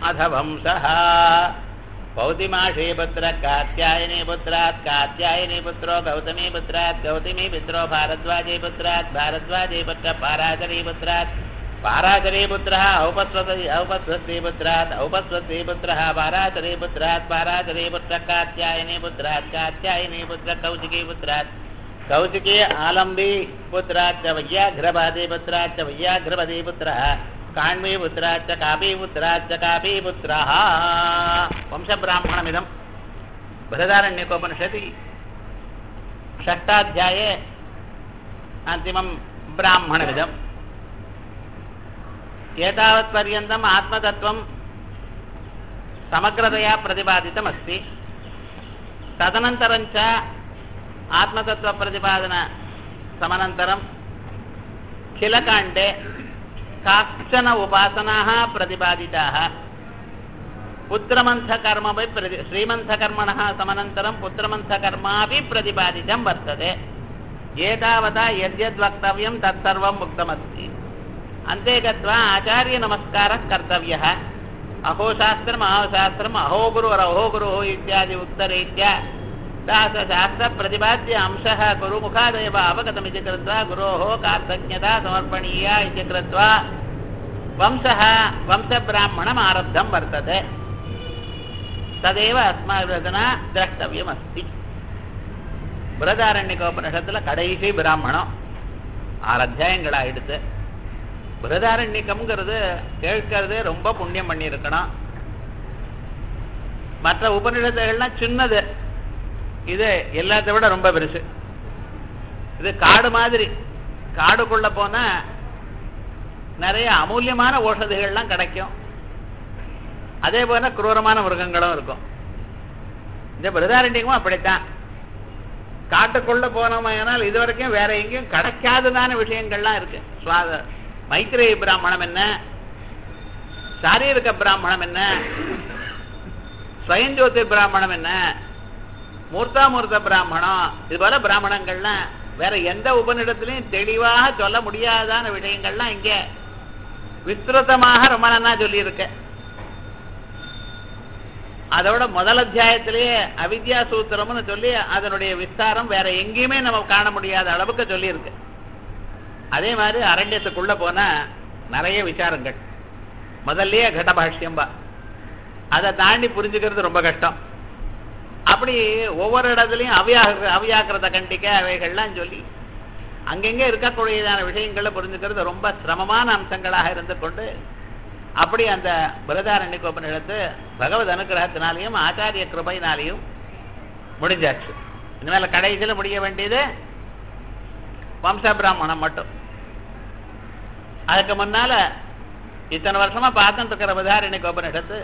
अथ वंशः पौतिमाशे पुत्र कात्यायनी पुत्रात् कात्यायनी पुत्रो गौतमी पुत्रात् गौतमी पुत्रो भारद्वाजे पुत्रात् भारद्वाजे पुत्र पाराचरी पुत्रात् पाराचरी पुत्रः औपस्वती औपस्वती पुत्रात् औपस्वती पुत्रः पाराचरी पुत्रात् पाराचरी पुत्र कात्यायनी पुत्रात् कात्यायनी पुत्र कौशिकी पुत्रात् कौशिकी आलम्बी पुत्राच्च वैयाघ्रपादी पुत्राच्च वैयाघ्रपदी पुत्रः काण्वी पुत्राच्च कापी पुत्राच्च कापी पुत्रः वंशब्राह्मणमिदं बृहदारण्यकोपनिषदि षष्ठाध्याये अन्तिमं ब्राह्मणमिदम् एतावत्पर्यन्तम् आत्मतत्त्वं समग्रतया प्रतिपादितमस्ति तदनन्तरञ्च आत्मतत्त्वप्रतिपादनसमनन्तरं खिलकाण्डे काश्चन उपासनाः प्रतिपादिताः पुत्रमन्थकर्मपि प्रति श्रीमन्थकर्मणः समनन्तरं पुत्रमन्थकर्मापि प्रतिपादितं वर्तते एतावता यद्यद्वक्तव्यं तत्सर्वम् उक्तमस्ति अन्ते गत्वा आचार्यनमस्कारः कर्तव्यः अहोशास्त्रम् अहोशास्त्रम् अहो गुरुरहो गुरुः इत्यादि उक्तरीत्या शास्त्रप्रतिपाद्य अंशः गुरुमुखादेव अवगतमिति कृत्वा गुरोः कार्तज्ञता समर्पणीया इति कृत्वा वंशः वंशब्राह्मणम् आरब्धं वर्तते तदेव अस्माभिरधना द्रष्टव्यमस्ति பிரதாரண்யகோபனிஷத்தில் கடைசி பிராமணம் ஆறு அத்தியாயங்கள் ஆயிடுத்து பிரதாரண்யக்கம்ங்கிறது கேட்கறது ரொம்ப புண்ணியம் பண்ணியிருக்கணும் மற்ற உபநிஷத்துகள்லாம் சின்னது இது எல்லாத்த விட ரொம்ப பெருசு இது காடு மாதிரி காடுக்குள்ள போனா நிறைய அமூல்யமான ஓஷதிகள்லாம் கிடைக்கும் அதே போல குரூரமான மிருகங்களும் இருக்கும் இந்த பிரதாரண்யமும் அப்படித்தான் காட்டுக்குள்ள போனோமையானால் இது வரைக்கும் வேற எங்கேயும் கிடைக்காததான விஷயங்கள்லாம் இருக்கு சுவாத மைத்ரேய பிராமணம் என்ன சாரீரக பிராமணம் என்ன ஸ்வயஞ்சோதி பிராமணம் என்ன மூர்த்தாமூர்த்த பிராமணம் இது போல பிராமணங்கள்லாம் வேற எந்த உபநிடத்திலையும் தெளிவாக சொல்ல முடியாதான விஷயங்கள்லாம் இங்க விஸ்திருத்தமாக ரொம்ப நன்னா சொல்லியிருக்க அதோட முதல் அத்தியாயத்திலேயே அவித்யா சூத்திரம்னு சொல்லி அதனுடைய விஸ்தாரம் வேற எங்கேயுமே நம்ம காண முடியாத அளவுக்கு சொல்லியிருக்கு அதே மாதிரி அரண்யத்துக்குள்ள போனா நிறைய விசாரங்கள் முதல்லயே கடபாஷ்யம்பா அதை தாண்டி புரிஞ்சுக்கிறது ரொம்ப கஷ்டம் அப்படி ஒவ்வொரு இடத்துலையும் அவியாக அவியாக்கிறத கண்டிக்க அவைகள்லாம் சொல்லி அங்கெங்கே இருக்கக்கூடியதான விஷயங்களை புரிஞ்சுக்கிறது ரொம்ப சிரமமான அம்சங்களாக இருந்து கொண்டு அப்படி அந்த பிரதாரண்யகோபனிடத்து பகவத் அனுகிரகத்தினாலையும் ஆச்சாரிய கிருபையினாலையும் முடிஞ்சாச்சு இனிமேல் கடைசியில் முடிய வேண்டியது வம்ச பிராமணம் மட்டும் அதுக்கு முன்னால இத்தனை வருஷமா பார்த்துட்டு இருக்கிற பிரதாரண்யகோபனிடத்து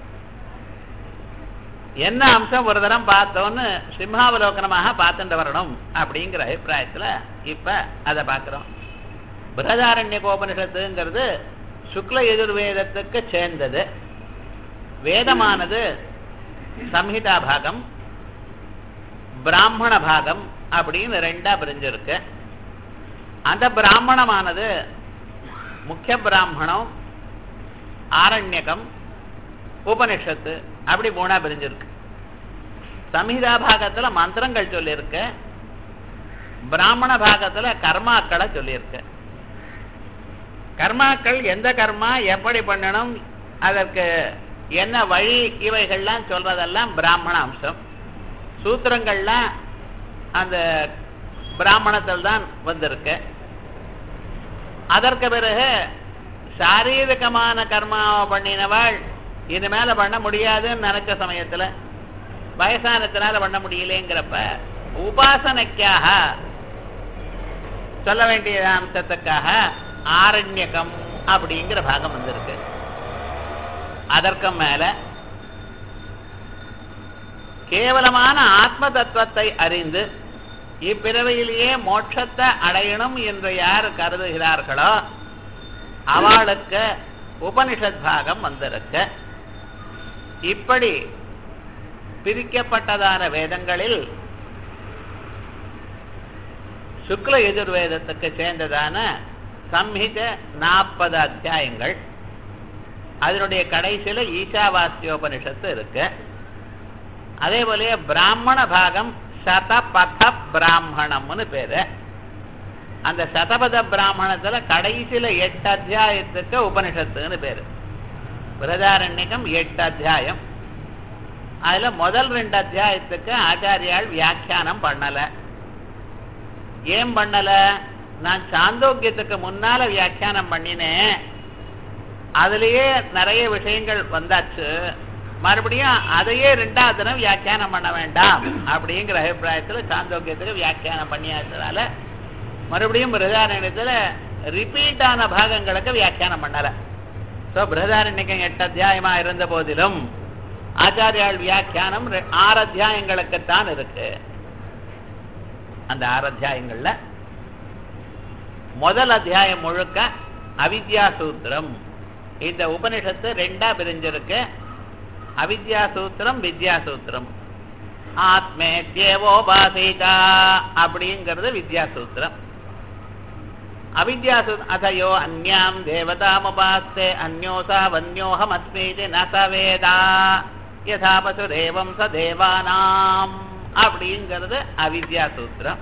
என்ன அம்சம் ஒரு தரம் பார்த்தோன்னு சிம்ஹாவலோகனமாக பார்த்துட்டு வரணும் அப்படிங்கிற அபிப்பிராயத்துல இப்ப அதை பார்க்கிறோம் பிரதாரண்ய கோபனிஷத்துங்கிறது சுக்ல எதிர்வேதத்துக்கு சேர்ந்தது வேதமானது சம்ஹிதா பாகம் பிராமண பாகம் அப்படின்னு ரெண்டா பிரிஞ்சிருக்கு அந்த பிராமணமானது முக்கிய பிராமணம் ஆரண்யகம் உபனிஷத்து அப்படி மூணா பிரிஞ்சிருக்கு சம்ஹிதா பாகத்துல மந்திரங்கள் சொல்லியிருக்கு பிராமண பாகத்துல கர்மாக்களை சொல்லியிருக்கு கர்மாக்கள் எந்த கர்மா எப்படி பண்ணணும் அதற்கு என்ன வழி இவைகள்லாம் சொல்றதெல்லாம் பிராமண அம்சம் சூத்திரங்கள்லாம் அந்த பிராமணத்தில் தான் வந்திருக்கு அதற்கு பிறகு சாரீரிகமான கர்மாவை பண்ணினவாள் இனிமேல பண்ண முடியாதுன்னு நினைச்ச சமயத்துல வயசானத்தினால பண்ண முடியலங்கிறப்ப உபாசனைக்காக சொல்ல வேண்டிய அம்சத்துக்காக ஆரண்யகம் அப்படிங்கிற பாகம் வந்திருக்கு அதற்கு மேல கேவலமான ஆத்ம தத்துவத்தை அறிந்து இப்பிறவையிலேயே மோட்சத்தை அடையணும் என்று யார் கருதுகிறார்களோ அவளுக்கு உபனிஷத் பாகம் வந்திருக்கு இப்படி பிரிக்கப்பட்டதான வேதங்களில் சுக்ல எதிர்வேதத்துக்கு சேர்ந்ததான சம்ஹித நாற்பது அத்தியாயங்கள் அதனுடைய கடைசியில ஈஷாவாஸ்யோபனிஷத்து இருக்கு அதே போலயே பிராமண பாகம் சதபத பிராமணம்னு பேரு அந்த சதபத பிராமணத்துல கடைசியில எட்டு அத்தியாயத்துக்கு உபனிஷத்துன்னு பேரு பிரதாரண்யகம் எட்டு அத்தியாயம் அதுல முதல் ரெண்டு அத்தியாயத்துக்கு ஆச்சாரியால் வியாக்கியானம் பண்ணல ஏன் பண்ணல நான் சாந்தோக்கியத்துக்கு முன்னால வியாக்கியானம் பண்ணினேன் அதுலயே நிறைய விஷயங்கள் வந்தாச்சு மறுபடியும் அதையே ரெண்டாவது தினம் வியாக்கியானம் பண்ண வேண்டாம் அப்படிங்கிற அபிப்பிராயத்துல சாந்தோக்கியத்துக்கு வியாக்கியானம் பண்ணியாச்சதால மறுபடியும் பிரதாரண்யத்துல ரிப்பீட் ஆன பாகங்களுக்கு வியாக்கியானம் பண்ணல ஸோ பிரதாரண்யக்கம் எட்டு அத்தியாயமா இருந்த போதிலும் ஆச்சாரியால் வியாக்கியானம் ரெ- ஆறு அத்தியாயங்களுக்குத்தான் இருக்கு அந்த ஆறு அத்தியாயங்கள்ல முதல் அத்தியாயம் முழுக்க அவித்யா சூத்திரம் இந்த உபனிஷத்து ரெண்டா பிரிஞ்சிருக்கு அவித்யா சூத்திரம் வித்யா சூத்திரம் ஆத்மேத்யேவோபாசீதா அப்படிங்கிறது வித்யா சூத்திரம் அவித்யா சூ- அதயோ அந்யாம் தேவதாமுபாஸ்தே அந்யோசா வன்யோஹமஸ்மீதி ந ச வேதா யதா பசுரேவம் ச தேவானாம் அப்படிங்கிறது அவித்யா சூத்திரம்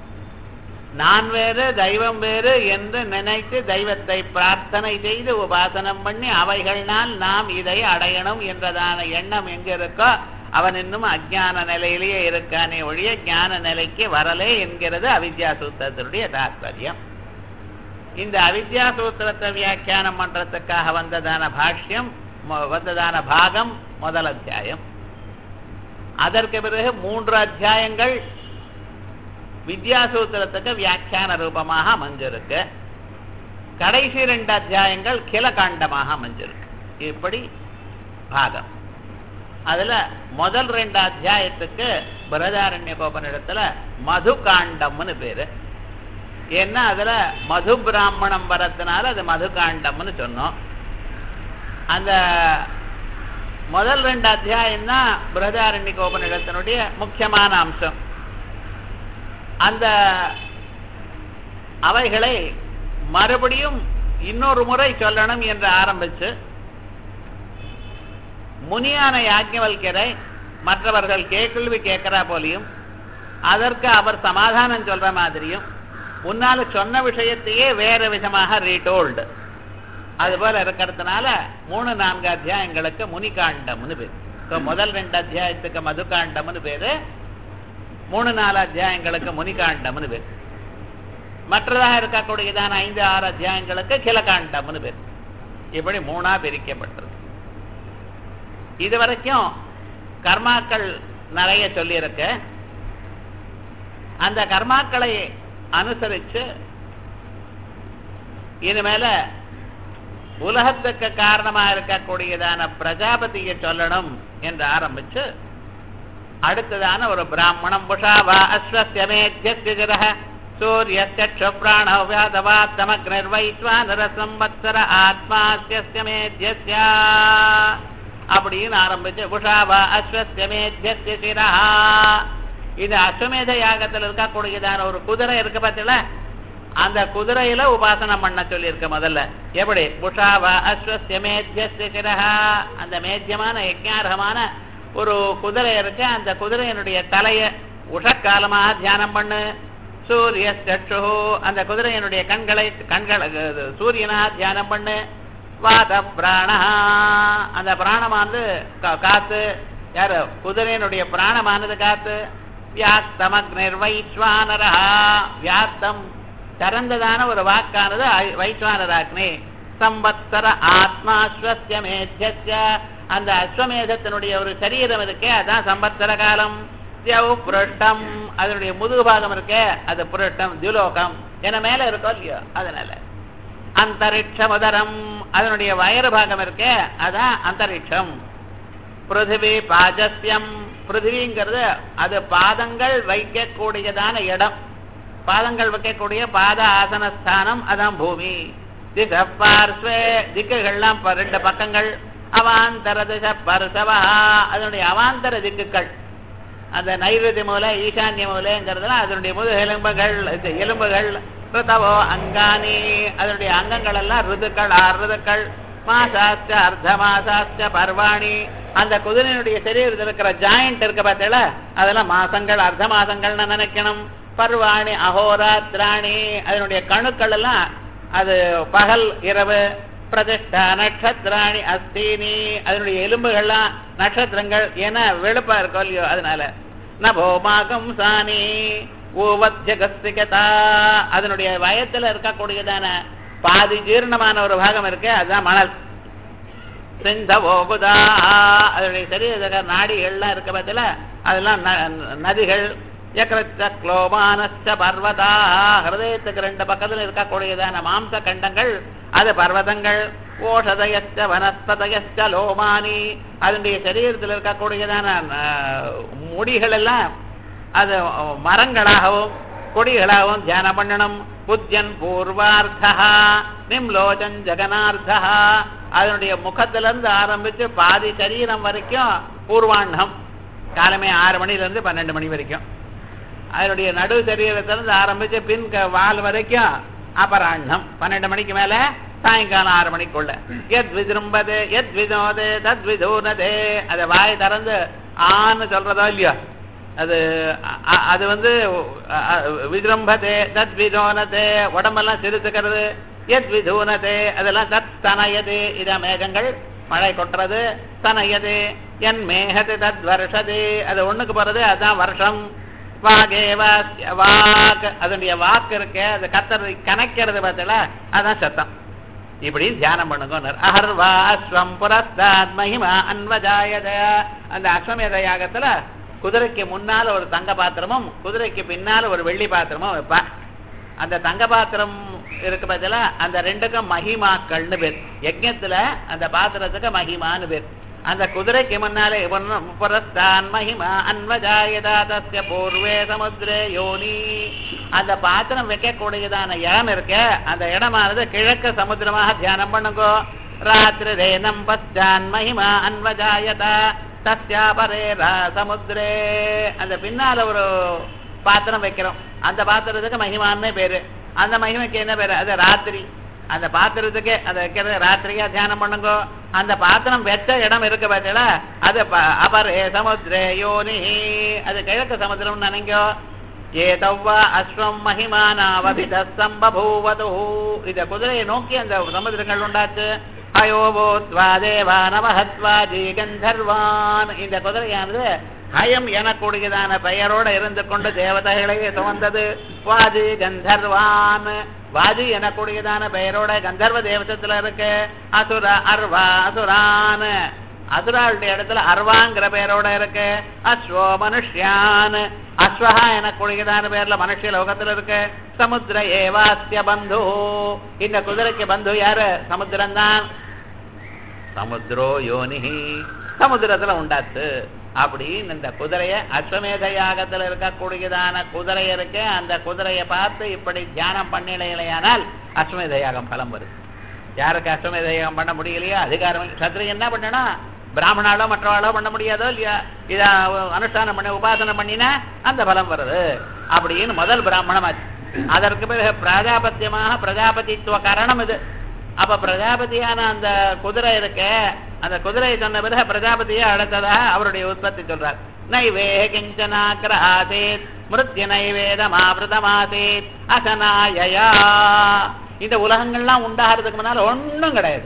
நான் வேறு தெய்வம் வேறு என்று நினைத்து தெய்வத்தை பிரார்த்தனை செய்து உபாசனம் பண்ணி அவைகள்னால் நாம் இதை அடையணும் என்றதான எண்ணம் எங்க இருக்கோ அவன் இன்னும் அஜ்ஞான நிலையிலேயே இருக்கானே ஒழிய ஞான நிலைக்கு வரலே என்கிறது அவித்யா சூத்திரத்தினுடைய தாத்பரியம் இந்த அவித்யா சூத்திரத்தை வியாக்கியானம் பண்றதுக்காக வந்ததான பாஷ்யம் மொ- வந்ததான பாகம் முதல் அத்தியாயம் அதற்கு பிறகு மூன்று அத்தியாயங்கள் வித்யாசூத்திரத்துக்கு வியாக்கியான ரூபமாக அமைஞ்சிருக்கு கடைசி ரெண்டு அத்தியாயங்கள் கிலகாண்டமாக அமைஞ்சிருக்கு இப்படி பாகம் அதுல முதல் ரெண்டு அத்தியாயத்துக்கு பிரதாரண்ய கோபனிடத்துல மது காண்டம்னு பேரு ஏன்னா அதுல மது பிராமணம் வரதுனால அது மது காண்டம்னு சொன்னோம் அந்த முதல் ரெண்டு அத்தியாயம் தான் பிரதாரண்ய கோபனிடத்தினுடைய முக்கியமான அம்சம் அந்த அவைகளை மறுபடியும் இன்னொரு முறை சொல்லணும் என்று ஆரம்பிச்சு முனியான யாஜ்ஞவல்கரை மற்றவர்கள் கேள்வி கேட்கிறா போலியும் அதற்கு அவர் சமாதானம் சொல்ற மாதிரியும் முன்னால சொன்ன விஷயத்தையே வேற விதமாக ரீடோல்டு அது போல இருக்கிறதுனால மூணு நான்கு அத்தியாயங்களுக்கு முனிகாண்டம்னு பேரு So, முதல் ரெண்டு அத்தியாயத்துக்கு மதுகாண்டம்னு பேரு மூணு நாலு அத்தியாயங்களுக்கு முனிகாண்டம்னு பேர் மற்றதாக இருக்கக்கூடியதான ஐந்து ஆறு அத்தியாயங்களுக்கு கிலகாண்டம்னு பேர் இப்படி மூணா பிரிக்கப்பட்டிருக்கு இது வரைக்கும் கர்மாக்கள் நிறைய சொல்லியிருக்கு அந்த கர்மாக்களை அனுசரிச்சு இனிமேல உலகத்துக்கு காரணமா இருக்கக்கூடியதான பிரஜாபதியை சொல்லணும் என்று ஆரம்பிச்சு அடுத்ததான ஒரு பிராமணம் புஷாவா அஸ்வசியமேத்யசிரக சூரியஸ்ய பிராண வியாதவாத்தமக்னிர்வைஸ்வானர சம்பத்சர ஆத்மாஸ்யமேத்யஸ்ய அப்படின்னு ஆரம்பிச்சு புஷாவா அஸ்வசியமேத்யஸ்ய சிரஹா இது அஸ்வமேத யாகத்தில் இருக்கக்கூடியதான ஒரு குதிரை இருக்கு பார்த்தீங்களா அந்த குதிரையில உபாசனம் பண்ண சொல்லியிருக்க முதல்ல எப்படி புஷாவா அஸ்வசிய மேத்தியஸ்ய சிரஹா அந்த மேத்தியமான யஜ்ஞார்ஹமான ஒரு குதிரை இருக்கு அந்த குதிரையினுடைய தலைய உஷக்காலமாக தியானம் பண்ணு சூரிய சற்று அந்த குதிரையினுடைய கண்களை கண்களை சூரியனா தியானம் பண்ணு வாத பிராணா அந்த பிராணமானது கா- காத்து யாரு குதிரையினுடைய பிராணமானது காத்து வியாத்தமக்னிர் வைஸ்வானரா வியாத்தம் திறந்ததான ஒரு வாக்கானது ஐ- வைஸ்வானராக்னி சம்பத்சர ஆத்மாஸ்வசியமேத்திய அந்த அஸ்வமேதத்தினுடைய ஒரு சரீரம் இருக்கே அதான் சம்பத்சர காலம் தியவ் புரட்டம் அதனுடைய முதுகு பாகம் இருக்கே அது புரட்டம் துலோகம் என மேல இருக்கோ இல்லையோ அதனால அந்தரிக்ஷமுதரம் அதனுடைய வயறு பாகம் இருக்கே அதான் அந்தரிக்ஷம் பிருத்திவி பாஜஸ்யம் பிருத்திவிங்கிறது அது பாதங்கள் வைக்கக்கூடியதான இடம் பாதங்கள் வைக்கக்கூடிய பாத ஆசனஸ்தானம் அதான் பூமி திச பார்ஸ்வே திக்குகள்லாம் ப- ரெண்டு பக்கங்கள் அவாந்தர திச பர்சவா அதனுடைய அவாந்தர திக்குகள் அந்த நைருதி மூலை ஈசான்ய மூலைங்கிறதுலாம் அதனுடைய முது எலும்புகள் இந்த எலும்புகள் ரிதவோ அங்கானி அதனுடைய அங்கங்கள் எல்லாம் ருதுக்கள் ஆறு ருதுக்கள் மாசாச்ச அர்த்த மாசாச்ச பர்வாணி அந்த குதிரையினுடைய சரீரத்தில் இருக்கிற ஜாயிண்ட் இருக்க பார்த்தல அதெல்லாம் மாசங்கள் அர்த்த மாசங்கள்னு நினைக்கணும் பர்வாணி அகோராத்ராணி அதனுடைய கணுக்கள் எல்லாம் அது பகல் இரவு பிரதிஷ்டா நட்சத்திராணி அஸ்தீனி அதனுடைய எலும்புகள்லாம் நட்சத்திரங்கள் ஏன்னா வெளுப்பா இருக்கும் இல்லையோ அதனால நபோமாகம் சாணி ஊவத்யகஸ்திகதா அதனுடைய வயத்துல இருக்கக்கூடியதான பாதி ஜீரணமான ஒரு பாகம் இருக்கு அதுதான் மணல் சிந்தவோகுதா அதனுடைய சரீர நாடிகள்லாம் இருக்க பத்தில அதெல்லாம் ந- நதிகள் யக்ரச்ச குளோமானச்ச பர்வதா ஹிருதயத்துக்கு ரெண்டு பக்கத்துல இருக்கக்கூடியதான மாம்ச கண்டங்கள் அது பர்வதங்கள் ஓஷதயச்ச வனஸ்பதயச்ச லோமானி அதனுடைய சரீரத்தில் இருக்கக்கூடியதான அஹ், முடிகள் எல்லாம் அது மரங்களாகவும் கொடிகளாகவும் தியானம் பண்ணணும் புத்தியன் பூர்வார்த்தா நிம்லோச்சன் ஜெகனார்த்தா அதனுடைய முகத்துல இருந்து ஆரம்பிச்சு பாதி சரீரம் வரைக்கும் பூர்வாண்டம் காலமே ஆறு மணில இருந்து பன்னெண்டு மணி வரைக்கும் அதனுடைய நடு சரீரத்திலிருந்து ஆரம்பிச்சு பின் க- வால் வரைக்கும் அபராண்ணம் பன்னெண்டு மணிக்கு மேல சாயங்காலம் ஆறு மணிக்குள்ள எத் விஜృంభதே எத் வினோதே தத் விதூனதே அதை வாய் திறந்து ஆன்னு சொல்றதோ இல்லையோ அது அ- அ- அது வந்து அ- அ- விஜృంభதே தத் விதோனதே உடம்பெல்லாம் சிரிச்சுக்கிறது எத் விதூனதே அதெல்லாம் தத் தனயது இதான் மேகங்கள் மழை கொட்டுறது தனயது என் மேகது தத் வருஷது அது ஒண்ணுக்கு போறது அதான் வருஷம் வாகேவ வாக் அதனுடைய வாக்கு இருக்கு அது கத்துறது கணக்கிறது பார்த்தல அதான் சத்தம் இப்படி தியானம் பண்ணுங்க அஹர்வா அஸ்வம் புரஸ்தாத் மகிமா அன்வஜாயத அந்த அஸ்வமேத யாகத்துல குதிரைக்கு முன்னால ஒரு தங்க பாத்திரமும் குதிரைக்கு பின்னால ஒரு வெள்ளி பாத்திரமும் வைப்பா அந்த தங்க பாத்திரம் இருக்கு பார்த்தல அந்த ரெண்டுக்கும் மகிமாக்கள்னு பேர் யஜ்ஞத்துல அந்த பாத்திரத்துக்கு மகிமான்னு பேர் அந்த குதிரைக்கு முன்னாலே இவன் புரஸ்தான் மகிமா அன்வஜாயதா தஸ்ய பூர்வே சமுத்திரே யோனி அந்த பாத்திரம் வைக்கக்கூடியதான இடம் இருக்க அந்த இடமானது கிழக்கு சமுத்திரமாக தியானம் பண்ணுங்கோ ராத்திரி ரேனம் பச்சான் மகிமா அன்வஜாயதா தஸ்யாபரே ரா சமுத்திரே அந்த பின்னால ஒரு பாத்திரம் வைக்கிறோம் அந்த பாத்திரத்துக்கு மகிமான்னு பேரு அந்த மகிமைக்கு என்ன பேரு அது ராத்திரி அந்த பாத்திரத்துக்கு அதை வைக்கிறது ராத்திரியா தியானம் பண்ணுங்க அந்த பாத்திரம் வெச்ச இடம் இருக்கு பார்த்தீங்களா அது ப- அபரே சமுத்திரே யோனி அது கிழக்கு சமுத்திரம் நினைங்கோ ஏதவ்வா அஸ்வம் மகிமானாவபித சம்பபூவது இந்த குதிரையை நோக்கி அந்த சமுத்திரங்கள் உண்டாச்சு அயோபோத்வா தேவா நவஹத்வா ஜீகந்தர்வான் இந்த குதிரையானது ஹயம் எனக்கூடியதான பெயரோட இருந்து கொண்டு தேவதைகளையே சுமந்தது வாதி கந்தர்வான் வாதி எனக்கூடியதான பெயரோட கந்தர்வ தேவசத்துல இருக்கு அசுர அர்வா அசுரான் அசுராளுடைய இடத்துல அர்வாங்கிற பெயரோட இருக்கு அஸ்வோ மனுஷ்யான் அஸ்வஹா எனக்கூடியதான பேர்ல மனுஷ லோகத்துல இருக்கு சமுத்திர ஏவாஸ்ய பந்து இந்த குதிரைக்கு பந்து யாரு சமுத்திரம் தான் சமுத்திரோ யோனிஹி சமுத்திரத்துல உண்டாச்சு அப்படின்னு இந்த குதிரைய அஸ்வமேத யாகத்துல இருக்கக்கூடியதான குதிரை இருக்கு அந்த குதிரையை பார்த்து இப்படி தியானம் பண்ணிலையானால் அஸ்வமேத யாகம் பலம் வருது யாருக்கு அஸ்வமேத யாகம் பண்ண முடியலையோ அதிகாரம் சத்ரியன் என்ன பண்ணணும் பிராமணாலோ மற்றவாளோ பண்ண முடியாதோ இல்லையா இத அனுஷ்டானம் பண்ணி உபாசனம் பண்ணினா அந்த பலம் வருது அப்படின்னு முதல் பிராமணம் ஆச்சு அதற்கு பிறகு பிராஜாபத்தியமாக பிரஜாபதித்துவ காரணம் இது அப்ப பிரஜாபதியான அந்த குதிரை இருக்க அந்த குதிரையை சொன்ன பிறகு பிரஜாபதியை அடுத்ததா அவருடைய உற்பத்தி சொல்றார் நைவே கிஞ்சனாகிரஹாசேத் மிருத்ய நைவேதம் ஆவிரதமாசேத் அசனாயயா இந்த உலகங்கள்லாம் உண்டாகிறதுக்கு முன்னால ஒண்ணும் கிடையாது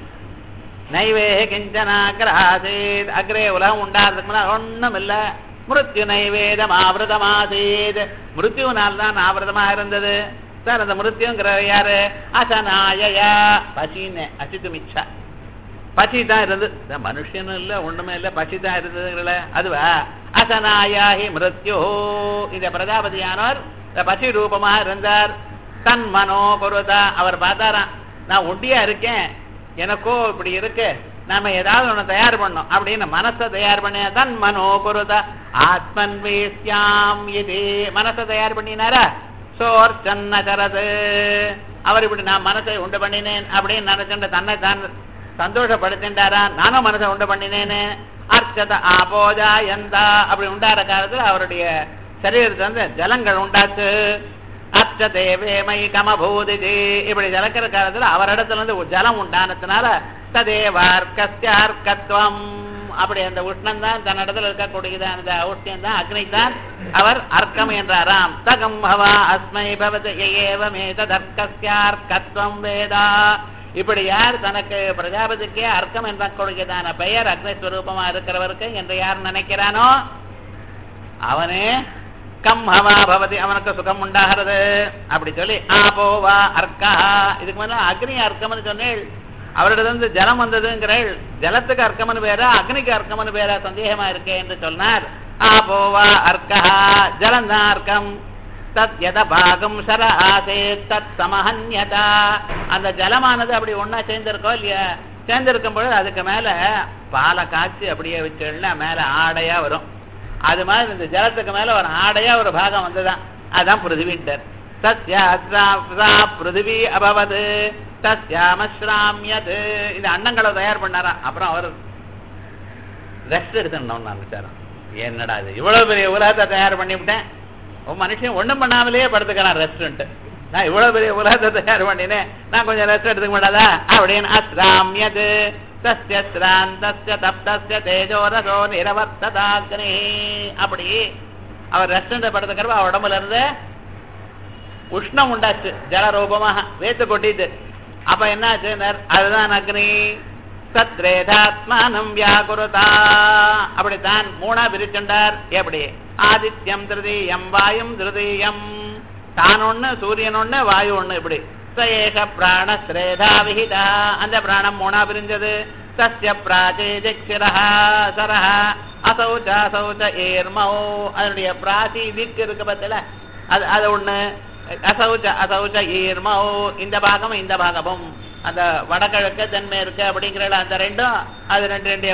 நைவே கிஞ்சனாகிரஹாசேத் அக்ரே உலகம் உண்டாகிறதுக்கு முன்னால ஒண்ணும் இல்ல மிருத்யு நைவேதம் ஆவிரதமாசேத் மிருத்யுனால் தான் ஆவிரதமா இருந்தது சார் அந்த மிருத்யுங்கிற யாரு அசனாய பசின்னு அசித்து மிச்சா பசி தான் இருந்தது இந்த மனுஷனும் இல்ல ஒண்ணுமே இல்ல பசி தான் இருந்ததுங்கள அதுவா அசனாயாஹி மிருத்யோ இந்த பிரஜாபதியானவர் இந்த பசி ரூபமாக இருந்தார் தன் மனோ குருதா அவர் பார்த்தாராம் நான் ஒண்டியா இருக்கேன் எனக்கோ இப்படி இருக்கு நாம ஏதாவது ஒண்ணு தயார் பண்ணோம் அப்படின்னு மனசை தயார் பண்ண தன் மனோ குருதா ஆத்மன் வேஸ்யாம் இது மனசை தயார் பண்ணினாரா சோர்ச்சன்னகரது அவர் இப்படி நான் மனசை உண்டு பண்ணினேன் அப்படின்னு நினைச்சுட்டு தன்னை தான் சந்தோஷப்படுத்தின்றாரா நானும் மனசை உண்டு பண்ணினேன்னு அர்ச்சத ஆபோஜா எந்தா அப்படி உண்டார காலத்துல அவருடைய சரீரத்துல வந்து ஜலங்கள் உண்டாச்சு அச்சதே வேமை கமபூதிதி இப்படி ஜலக்கிற காலத்துல அவரிடத்துல இருந்து ஜலம் உண்டானதுனால ததேவார்க்கஸ்யார்க்கத்துவம் அப்படி அந்த உஷ்ணம் தான் தன்னிடத்துல இருக்கக்கூடியதான் அந்த உஷ்ணம் தான் அக்னி தான் அவர் அர்க்கம் என்றாராம் தகம் பவா அஸ்மை பவத் ஏவமே ததர்க்கஸ்யார்க்கத்துவம் வேதா இப்படி யார் தனக்கு பிரஜாபதிக்கே அர்க்கம் என்ற கொடுக்கிறதான பெயர் அக்னிஸ்வரூபமா இருக்கிறவருக்கு என்று யார் நினைக்கிறானோ அவனே கம் ஹவா பவதி அவனுக்கு சுகம் உண்டாகிறது அப்படி சொல்லி ஆபோவா அர்க்கா இதுக்கு மேல அக்னி அர்க்கம்னு சொன்னேள் அவரிடந்து ஜலம் வந்ததுங்கிறேள் ஜலத்துக்கு அர்க்கம்னு பேரா அக்னிக்கு அர்க்கம்னு பேரா சந்தேகமா இருக்கே என்று சொன்னார் ஆபோவா அர்க்கா ஜலந்தான் அர்க்கம் தத் எத பாகம் சர ஆசே தத் சமஹன்யதா அந்த ஜலமானது அப்படி ஒன்னா சேர்ந்திருக்கோ இல்லையா சேர்ந்திருக்கும் பொழுது அதுக்கு மேல பாலை காய்ச்சி அப்படியே வச்சோம்னா மேல ஆடையா வரும் அது மாதிரி இந்த ஜலத்துக்கு மேல ஒரு ஆடையா ஒரு பாகம் வந்துதான் அதான் பிருத்திவின்டர் தஸ்யா பிருத்திவி அபவது தஸ்யாமஸ்ராமியது இந்த அன்னங்களை தயார் பண்ணாராம் அப்புறம் அவர் ரெஸ்ட் எடுத்துடணும் நான் விசாரம் என்னடா இது இவ்வளவு பெரிய உலகத்தை தயார் பண்ணிவிட்டேன் உன் மனுஷன் ஒண்ணும் பண்ணாமலேயே படுத்துக்கிறான் ரெஸ்ட் நான் இவ்வளவு பெரிய உலகத்தை தயார் பண்ணினேன் நான் கொஞ்சம் ரெஸ்ட் எடுத்துக்க மாட்டாதா அப்படின்னு அஸ்ராமியது தஸ்ய ஸ்ராந்தஸ்ய தப்தஸ்ய தேஜோரசோ நிரவர்த்ததாக்னி அப்படி அவர் ரெஸ்ட் படுத்துக்கிறப்ப அவர் உடம்புல இருந்து உஷ்ணம் உண்டாச்சு ஜலரூபமாக வேத்து கொட்டிட்டு அப்ப என்னாச்சு அதுதான் அக்னி சத்ரேதாத்மானம் வியாகுருதா அப்படித்தான் மூணா பிரிச்சுண்டார் எப்படி ஆதித்யம் திருதீயம் வாயும் திருதீயம் தான் ஒண்ணு சூரியன் ஒண்ணு வாயு ஒண்ணு இப்படி சயேஷ பிராண ஸ்ரேதா விஹிதா அந்த பிராணம் மூணா பிரிஞ்சது தஸ்ய பிராச்சேஜிரஹ சரஹ அசௌச்ச அசௌச்ச ஏர்மௌ அதனுடைய பிராச்சி திக்கு இருக்கு பத்தில அது அது ஒண்ணு அசௌச்ச அசௌச்ச ஈர்மௌ இந்த பாகமும் இந்த பாகமும் அந்த வடகிழக்கு தென்மேற்கு அப்படிங்கிற அந்த ரெண்டும் அது ரெண்டு ரெண்டு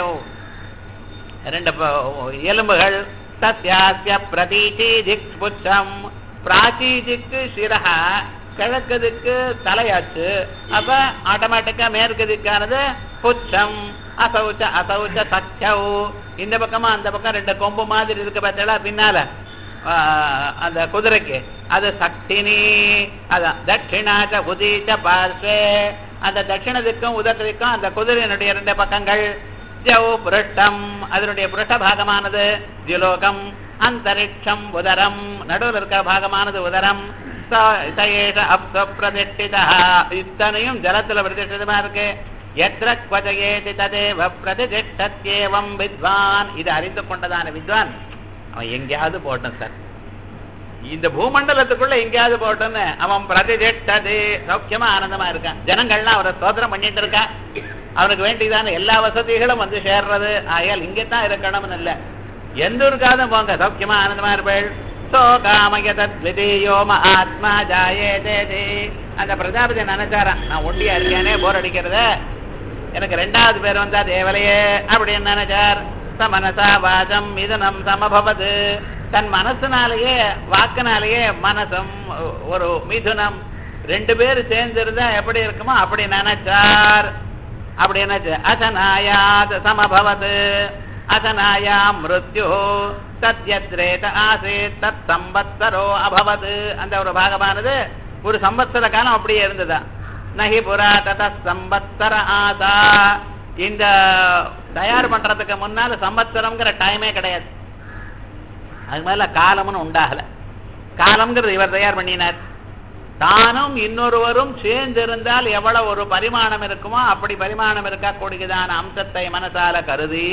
ரெண்டு எலும்புகள் தஸ்யாஸ்ய பிரதீச்சி திக் புச்சம் பிராச்சீஜிக்கு சிரஹ கிழக்கு திக்கு தலையாச்சு அப்ப ஆட்டோமேட்டிக்கா மேற்கு திக்கானது புச்சம் அசௌச்ச அசௌச்ச சச்சௌ இந்த பக்கமா அந்த பக்கம் ரெண்டு கொம்பு மாதிரி இருக்கு பார்த்தா பின்னால அந்த குதிரைக்கு அது சக்தினி அதான் தட்சிணாச்ச உதீச்ச பார்ஸ்வே அந்த தட்சிண திக்கும் உதத்திற்கும் அந்த குதிரையினுடைய ரெண்டு பக்கங்கள் ஜவ் புருஷ்டம் அதனுடைய புருஷ பாகமானது திலோகம் அந்தரிக்ஷம் உதரம் நடுவில் இருக்கிற பாகமானது உதரம் சயேஷ அப்த பிரதிஷ்டிதா இத்தனையும் ஜலத்துல பிரதிஷ்டிதமா இருக்கு எத்திர குவஜயேதி ததேவ பிரதிஷ்டத்யேவம் வித்வான் இது அறிந்து கொண்டதான வித்வான் அவன் எங்கேயாவது போட்டான் சார் இந்த பூமண்டலத்துக்குள்ள எங்கேயாவது போட்டோன்னு அவன் பிரதிஜெட்டது சௌக்கியமா ஆனந்தமா இருக்கான் ஜனங்கள்லாம் அவரை சோதனம் பண்ணிட்டு இருக்கா அவனுக்கு வேண்டியதான எல்லா வசதிகளும் வந்து சேர்றது ஆயால் இங்கத்தான் இருக்கணும்னு இல்ல எந்த ஊருக்காவது போங்க சௌக்கியமா ஆனந்தமா இருப்பேள் சோ காமயதத்விதீயோ ஆத்மா ஜாயே தேதி அந்த பிரஜாபதி நினைச்சாரான் நான் ஒண்டியா இருக்கேனே போர் அடிக்கிறத எனக்கு ரெண்டாவது பேர் வந்தா தேவலையே அப்படின்னு நினைச்சார் மனசா வாசம் மிதனம் சமபவது தன் மனசுனாலேயே வாக்குனாலேயே மனசும் ஒரு மிதுனம் ரெண்டு பேர் சேர்ந்திருந்தா எப்படி இருக்குமோ அப்படி நினைச்சார் அப்படி நினைச்சு அசனாயாத் சமபவது அசனாயா மிருத்யு சத்யத்ரேத ஆசேத் தத் சம்பத்சரோ அபவது அந்த ஒரு பாகமானது ஒரு சம்பத்சர காலம் அப்படியே இருந்ததா நகி புரா தத சம்பத்சர ஆசா இந்த தயார் பண்றதுக்கு முன்னால சம்பத்சரம்ங்கிற டைமே கிடையாது அது மேல காலம்னு உண்டாகல காலம்ங்கிறது இவர் தயார் பண்ணினார் தானும் இன்னொருவரும் சேர்ந்திருந்தால் எவ்வளவு ஒரு பரிமாணம் இருக்குமோ அப்படி பரிமாணம் இருக்கக்கூடியதான அம்சத்தை மனசால கருதி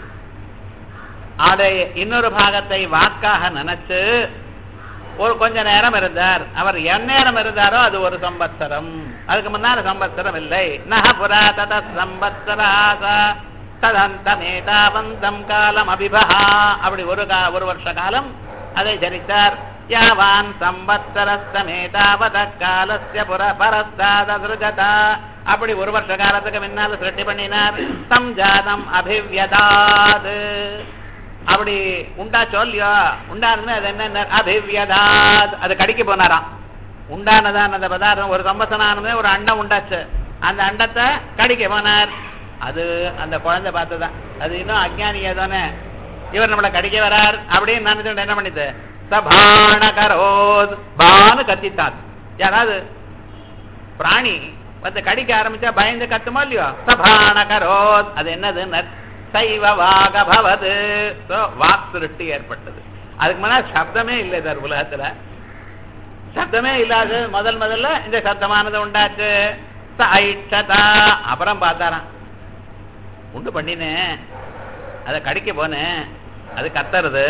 அதை இன்னொரு பாகத்தை வாக்காக நினைச்சு ஒரு கொஞ்ச நேரம் இருந்தார் அவர் எந்நேரம் இருந்தாரோ அது ஒரு சம்பத்சரம் அதுக்கு முன்னால சம்பத்சரம் இல்லை நக புரா தத சம்பத்சராசா ததந்தமேதாவந்தம் காலம் அபிபஹா அப்படி ஒரு கா ஒரு வருஷ காலம் அதை ஜனித்தார் யாவான் சம்பத்சரஸ்தமேதாவத காலஸ்ய புர பரஸ்தாதா அப்படி ஒரு வருஷ காலத்துக்கு முன்னால சிருஷ்டி பண்ணினார் சம்ஜாதம் அபிவியதாது அப்படி உண்டா சொல்லியோ உண்டானதுமே அது என்ன அபிவியதாத் அது கடிக்க போனாராம் உண்டானதான் அந்த பதார்த்தம் ஒரு சம்பசனானமே ஒரு அண்டம் உண்டாச்சு அந்த அண்டத்தை கடிக்க போனார் அது அந்த குழந்தை பார்த்துதான் அது இன்னும் அஜ்ஞானியே தானே இவர் நம்மளை கடிக்க வரார் அப்படின்னு நினைச்சுட்டு என்ன பண்ணிது சபானகரோத் பானு கத்தித்தான் யாராவது பிராணி வந்து கடிக்க ஆரம்பிச்சா பயந்து கத்துமா இல்லையோ சபானகரோத் அது என்னது சைவ வாக பவது வாக் சிருஷ்டி ஏற்பட்டது அதுக்கு முன்னாடி சப்தமே இல்லை சார் உலகத்துல சப்தமே இல்லாது முதல் முதல்ல இந்த சப்தமானது உண்டாச்சு ச ஐட்சதா அப்புறம் பார்த்தாராம் உண்டு பண்ணினேன் அதை கடிக்க போனேன் அது கத்துறது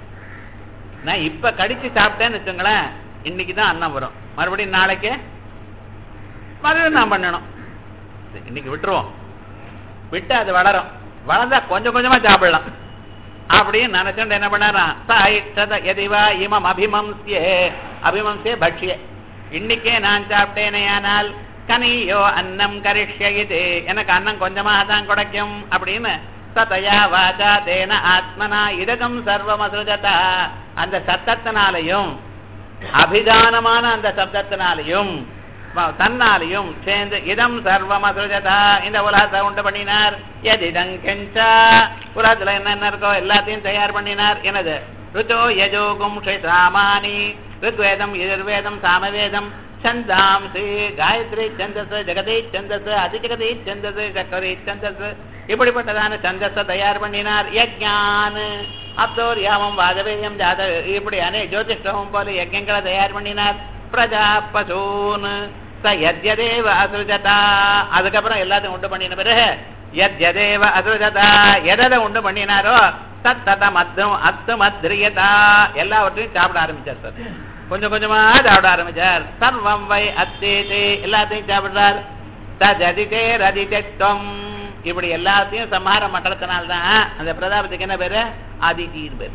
நான் இப்ப கடிச்சு சாப்பிட்டேன்னு வச்சுங்களேன் இன்னைக்கு தான் அன்னம் வரும் மறுபடியும் நாளைக்கு மறுபடியும் நான் பண்ணணும் இன்னைக்கு விட்டுருவோம் விட்டு அது வளரும் வளர்ந்தா கொஞ்சம் கொஞ்சமா சாப்பிடலாம் அப்படின்னு நினைச்சுட்டு என்ன பண்ணாராம் சாயிட்டத எதிவா இமம் அபிமம்சியே அபிமம்சியே பக்ஷியே இன்னைக்கே நான் சாப்பிட்டேனே ஆனால் கனியோ அன்னம் கரிஷ்யது எனக்கு அன்னம் கொஞ்சமாக தான் கிடைக்கும் அப்படின்னு சதயா வாச்சா தேன ஆத்மனா இதகம் சர்வம் அசுஜதா அந்த சத்தத்தினாலையும் அபிதானமான அந்த சப்தத்தினாலையும் தன்னாலையும் சேர்ந்து இதம் சர்வம் அசுஜதா இந்த உலகத்தை உண்டு பண்ணினார் எதிதம் கெஞ்சா உலகத்துல என்னென்ன இருக்கோ எல்லாத்தையும் தயார் பண்ணினார் எனது ருச்சோ யஜோகும் சாமானி ருக்வேதம் எதிர்வேதம் சாமவேதம் சந்தாம்சி காயத்ரி சந்தஸ் ஜெகதை சந்தஸ் அதிஜகதை சந்தஸ் சக்கரை சந்தஸ் இப்படிப்பட்டதான சந்தஸ தயார் பண்ணினார் யஜ்ஞான் அப்தோரியாமம் வாஜபேயம் ஜாத இப்படி அனே ஜோதிஷ்டமும் போல யஜ்யங்களை தயார் பண்ணினார் பிரஜா பசூன் ச யத்யதேவ அசுஜதா அதுக்கப்புறம் எல்லாத்தையும் உண்டு பண்ணின பிறகு யத்யதேவ அசுஜதா எதை உண்டு பண்ணினாரோ தத்ததம் அத்தும் அத்தும் அத்ரியதா எல்லாவற்றையும் சாப்பிட ஆரம்பிச்சார் சார் கொஞ்சம் கொஞ்சமா சாப்பிட ஆரம்பிச்சார் சர்வம் வை அத்தேதே எல்லாத்தையும் சாப்பிடுறார் ததிதே ரதிதம் இப்படி எல்லாத்தையும் சம்ஹாரம் பண்றதுனால்தான் அந்த பிரதாபத்துக்கு என்ன பேரு அதிதீர் பேர்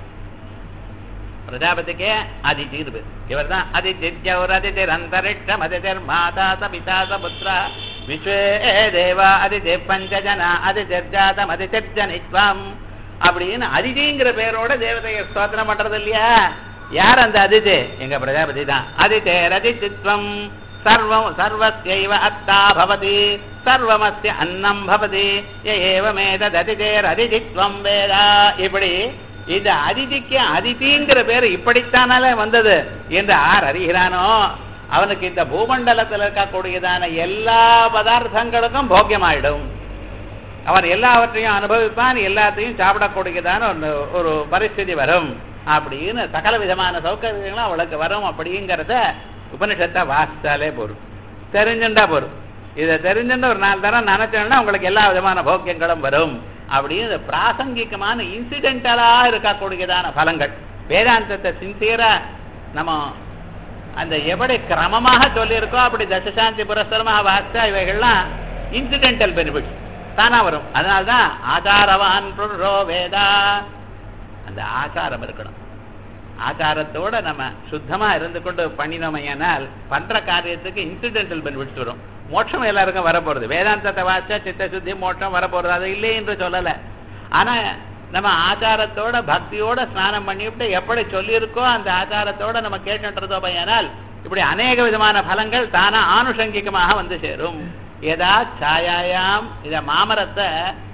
பிரஜாபதிக்கே அதிதீர் பேர் இவர் தான் அதிதித்யவர் அதிதிர் அந்தரிக்ஷம் அதிதிர் மாதா ச பிதா ச புத்ரா விஸ்வே தேவா அதிதி பஞ்சஜனா அதிதிர் ஜாதம் அதிதிர் ஜனித்வம் அப்படின்னு அதிதிங்கிற பேரோட தேவதையை ஸ்தோத்திரம் பண்றது இல்லையா யார் அந்த அதிதி எங்க பிரஜாபதி தான் அதிதே ரதித்வம் சர்வம் சர்வஸ்யைவ அத்தா பவதி சர்வமஸ்ய அன்னம் பவதி ஏவமேததிதேர் அதிதித்வம் வேதா இப்படி இந்த அதிதிக்கு அதிதிங்கிற பேர் இப்படித்தானாலே வந்தது என்று ஆர் அறிகிறானோ அவனுக்கு இந்த பூமண்டலத்தில் இருக்கக்கூடியதான எல்லா பதார்த்தங்களுக்கும் போக்கியமாயிடும் அவன் எல்லாவற்றையும் அனுபவிப்பான் எல்லாத்தையும் சாப்பிடக்கூடியதான ஒரு ஒரு பரிஸ்திதி வரும் அப்படின்னு சகல விதமான சௌகரியங்களும் அவளுக்கு வரும் அப்படிங்கிறத உபனிஷத்தை வாசித்தாலே போரும் தெரிஞ்சுண்டா போரும் இதை தெரிஞ்சுட்டு ஒரு நாலு தரம் நினைச்சோம்னா உங்களுக்கு எல்லா விதமான போக்கியங்களும் வரும் அப்படின்னு பிராசங்கிகமான இன்சிடென்டலா இருக்கக்கூடியதான பலங்கள் வேதாந்தத்தை சின்சியரா நம்ம அந்த எப்படி கிரமமாக சொல்லியிருக்கோ அப்படி தசசாந்தி புரஸ்தரமாக வாசிச்சா இவைகள்லாம் இன்சிடென்டல் பெனிஃபிட்ஸ் தானா வரும் அதனால்தான் ஆச்சாரவான் புருஷோ வேதா அந்த ஆச்சாரம் இருக்கணும் ஆச்சாரத்தோட நம்ம சுத்தமா இருந்து கொண்டு பண்ணினோமையானால் பண்ற காரியத்துக்கு இன்சிடென்டல் பெனிஃபிட்ஸ் வரும் மோட்சம் எல்லாருக்கும் வரப்போறது வேதாந்தத்தை வாச்சா சித்த சுத்தி மோட்சம் வரப்போறது அது இல்லை என்று சொல்லல ஆனா நம்ம ஆச்சாரத்தோட பக்தியோட ஸ்நானம் பண்ணிவிட்டு எப்படி சொல்லியிருக்கோ அந்த ஆச்சாரத்தோட நம்ம கேட்டுன்றதோ பையனால் இப்படி அநேக விதமான பலங்கள் தானா ஆனுஷங்கிகமாக வந்து சேரும் ஏதா சாயாயாம் இத மாமரத்தை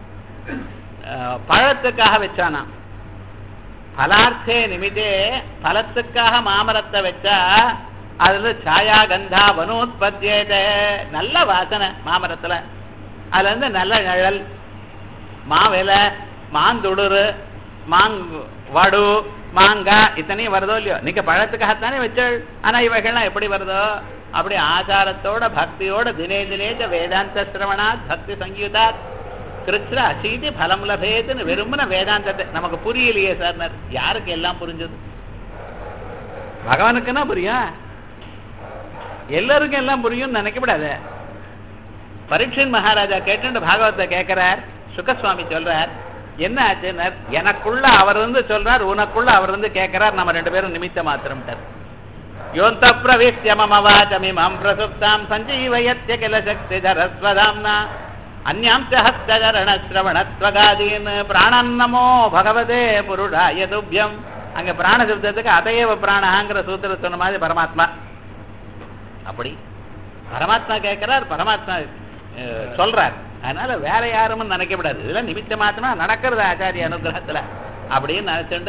பழத்துக்காக வச்சானா பலார்த்தே நிமிதே பலத்துக்காக மாமரத்தை வச்சா அதுல சாயா கந்தா வனோத்பத்தியத நல்ல வாசனை மாமரத்துல அதுல இருந்து நல்ல நிழல் மாவிலை மாந்துடுறு மாங் வடு மாங்காய் இத்தனையும் வருதோ இல்லையோ நீங்க பழத்துக்காகத்தானே வச்சல் ஆனா இவைகள்லாம் எப்படி வருதோ அப்படி ஆச்சாரத்தோட பக்தியோட தினே தினேச்ச வேதாந்த சிரவணா பக்தி சங்கீதா கிருஷ்ண அசீதி பலம் லபேதுன்னு விரும்பின வேதாந்தத்தை நமக்கு புரியலையே சார் யாருக்கு எல்லாம் புரிஞ்சது பகவானுக்குன்னா புரியும் எல்லாருக்கும் எல்லாம் புரியும் நினைக்கப்படாது பரீட்சன் மகாராஜா கேட்டு பாகவத்தை கேட்கிறார் சுகசுவாமி சொல்றார் என்ன ஆச்சுன்னார் எனக்குள்ள அவர் வந்து சொல்றார் உனக்குள்ள அவர் வந்து கேட்கிறார் நம்ம ரெண்டு பேரும் நிமித்த மாத்திரம்ட்டார் யோந்த பிரவேசிய மம வாச்சமிமம் பிரசுப்தாம் சஞ்சீவயத்ய கில சக்தி தரஸ்வதாம்னா அந்யாம் சஹஸ்தரண சிரவணத்வகாதீன் பிராணன்னமோ பகவதே புருடாய துப்பியம் அங்க பிராண சப்தத்துக்கு அதையவ பிராணாங்கிற சூத்திர சொன்ன மாதிரி பரமாத்மா அப்படி பரமாத்மா கேட்கிறார் பரமாத்மா சொல்றார் அதனால வேற யாரும் நினைக்கப்படாது இதெல்லாம் நிமித்த மாத்திரமா நடக்கிறது ஆச்சாரிய அனுகிரகத்துல அப்படின்னு நினைச்சுட்டு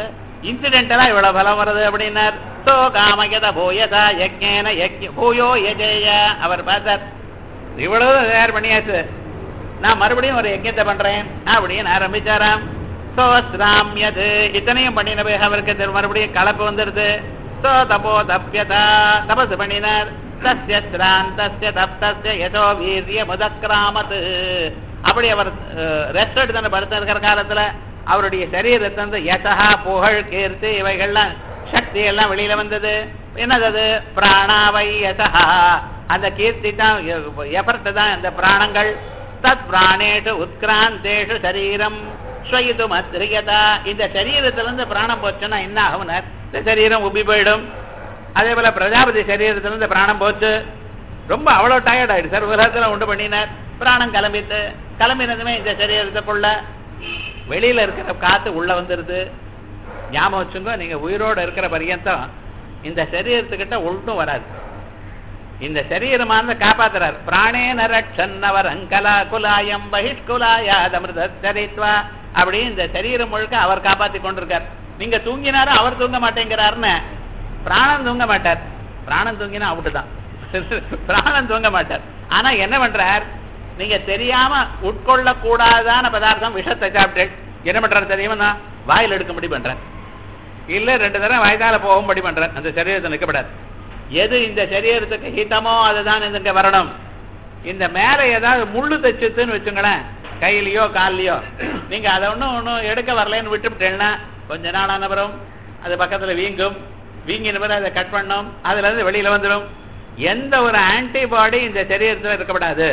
இன்சிடென்டலா இவ்வளவு பலம் வருது அப்படின்னார் சோ காமயத பூயதா யஜ்ஞேன யஜ்ஞ பூயோ யஜேய அவர் பார்த்தார் இவ்வளவு தயார் பண்ணியாச்சு நான் மறுபடியும் ஒரு யஜ்ஞத்தை பண்றேன் அப்படின்னு ஆரம்பிச்சாராம் சோஸ்ராமியது இத்தனையும் பண்ணின பிறகு அவருக்கு திரு- மறுபடியும் கலப்பு வந்துருது சோ தபோ தப்யதா தபசு பண்ணினார் தஸ்ய ஸ்ராந்தஸ்ய தப்தஸ்ய யசோ வீரிய முதக்கிராமத்து அப்படி அவர் ரெஸ்ட் எடுத்து படுத்த இருக்கிற காலத்துல அவருடைய சரீரத்தை வந்து யசகா புகழ் கீர்த்தி இவைகள்லாம் சக்தி எல்லாம் வெளியில வந்தது என்னது அது பிராணாவை யசகா அந்த கீர்த்தி தான் எஃபர்ட் தான் அந்த பிராணங்கள் தத் பிராணேஷு உத்கிராந்தேஷு சரீரம் ஸ்வயிது மத்ரியதா இந்த சரீரத்துல இருந்து பிராணம் போச்சுன்னா என்ன ஆகும்னார் இந்த சரீரம் உப்பி போயிடும் அதே போல பிரஜாபதி சரீரத்துல இருந்து பிராணம் போச்சு ரொம்ப அவ்வளவு டயர்ட் ஆயிடுச்சு சார் உலகத்துல உண்டு பண்ணினார் பிராணம் கிளம்பிட்டு கிளம்பினதுமே இந்த சரீரத்துக்குள்ள வெளியில இருக்கிற காத்து உள்ள வந்துருது ஞாபகம் வச்சுங்க நீங்க உயிரோட இருக்கிற பரியந்தம் இந்த சரீரத்துக்கிட்ட ஒன்றும் வராது இந்த சரீரமானது காப்பாத்துறார் பிராணேன ரட்சன்னவர் அங்கலா குலாயம் பகிஷ்குலாயாதமிருத சரித்வா அப்படி இந்த சரீரம் முழுக்க அவர் காப்பாத்தி கொண்டிருக்கார் நீங்க தூங்கினாரும் அவர் தூங்க மாட்டேங்கிறாருன்னு பிராணம் தூங்க மாட்டார் பிராணம் தூங்கினா அவுட்டு தான் பிராணம் தூங்க மாட்டார் ஆனா என்ன பண்றார் நீங்க தெரியாம உட்கொள்ள கூடாதான பதார்த்தம் விஷத்தை சாப்பிட்டு என்ன பண்றாரு தெரியுமா வாயில் எடுக்கும்படி பண்றேன் இல்ல ரெண்டு தடவை வயதால போகும்படி பண்றேன் அந்த சரீரத்தை நிற்கப்படாது எது இந்த சரீரத்துக்கு ஹிதமோ அதுதான் இங்க வரணும் இந்த மேல ஏதாவது முள்ளு தைச்சுன்னு வச்சுங்களேன் கையிலயோ கால்லயோ நீங்க அதை ஒண்ணும் ஒன்றும் எடுக்க வரலன்னு விட்டுவிட்டேன்னா கொஞ்ச நாள் ஆனப்புறம் அது பக்கத்துல வீங்கும் வீங்கின பிறகு அதை கட் பண்ணும் அதுல இருந்து வெளியில வந்துடும் எந்த ஒரு ஆன்டிபாடி இந்த சரீரத்துல இருக்கப்படாது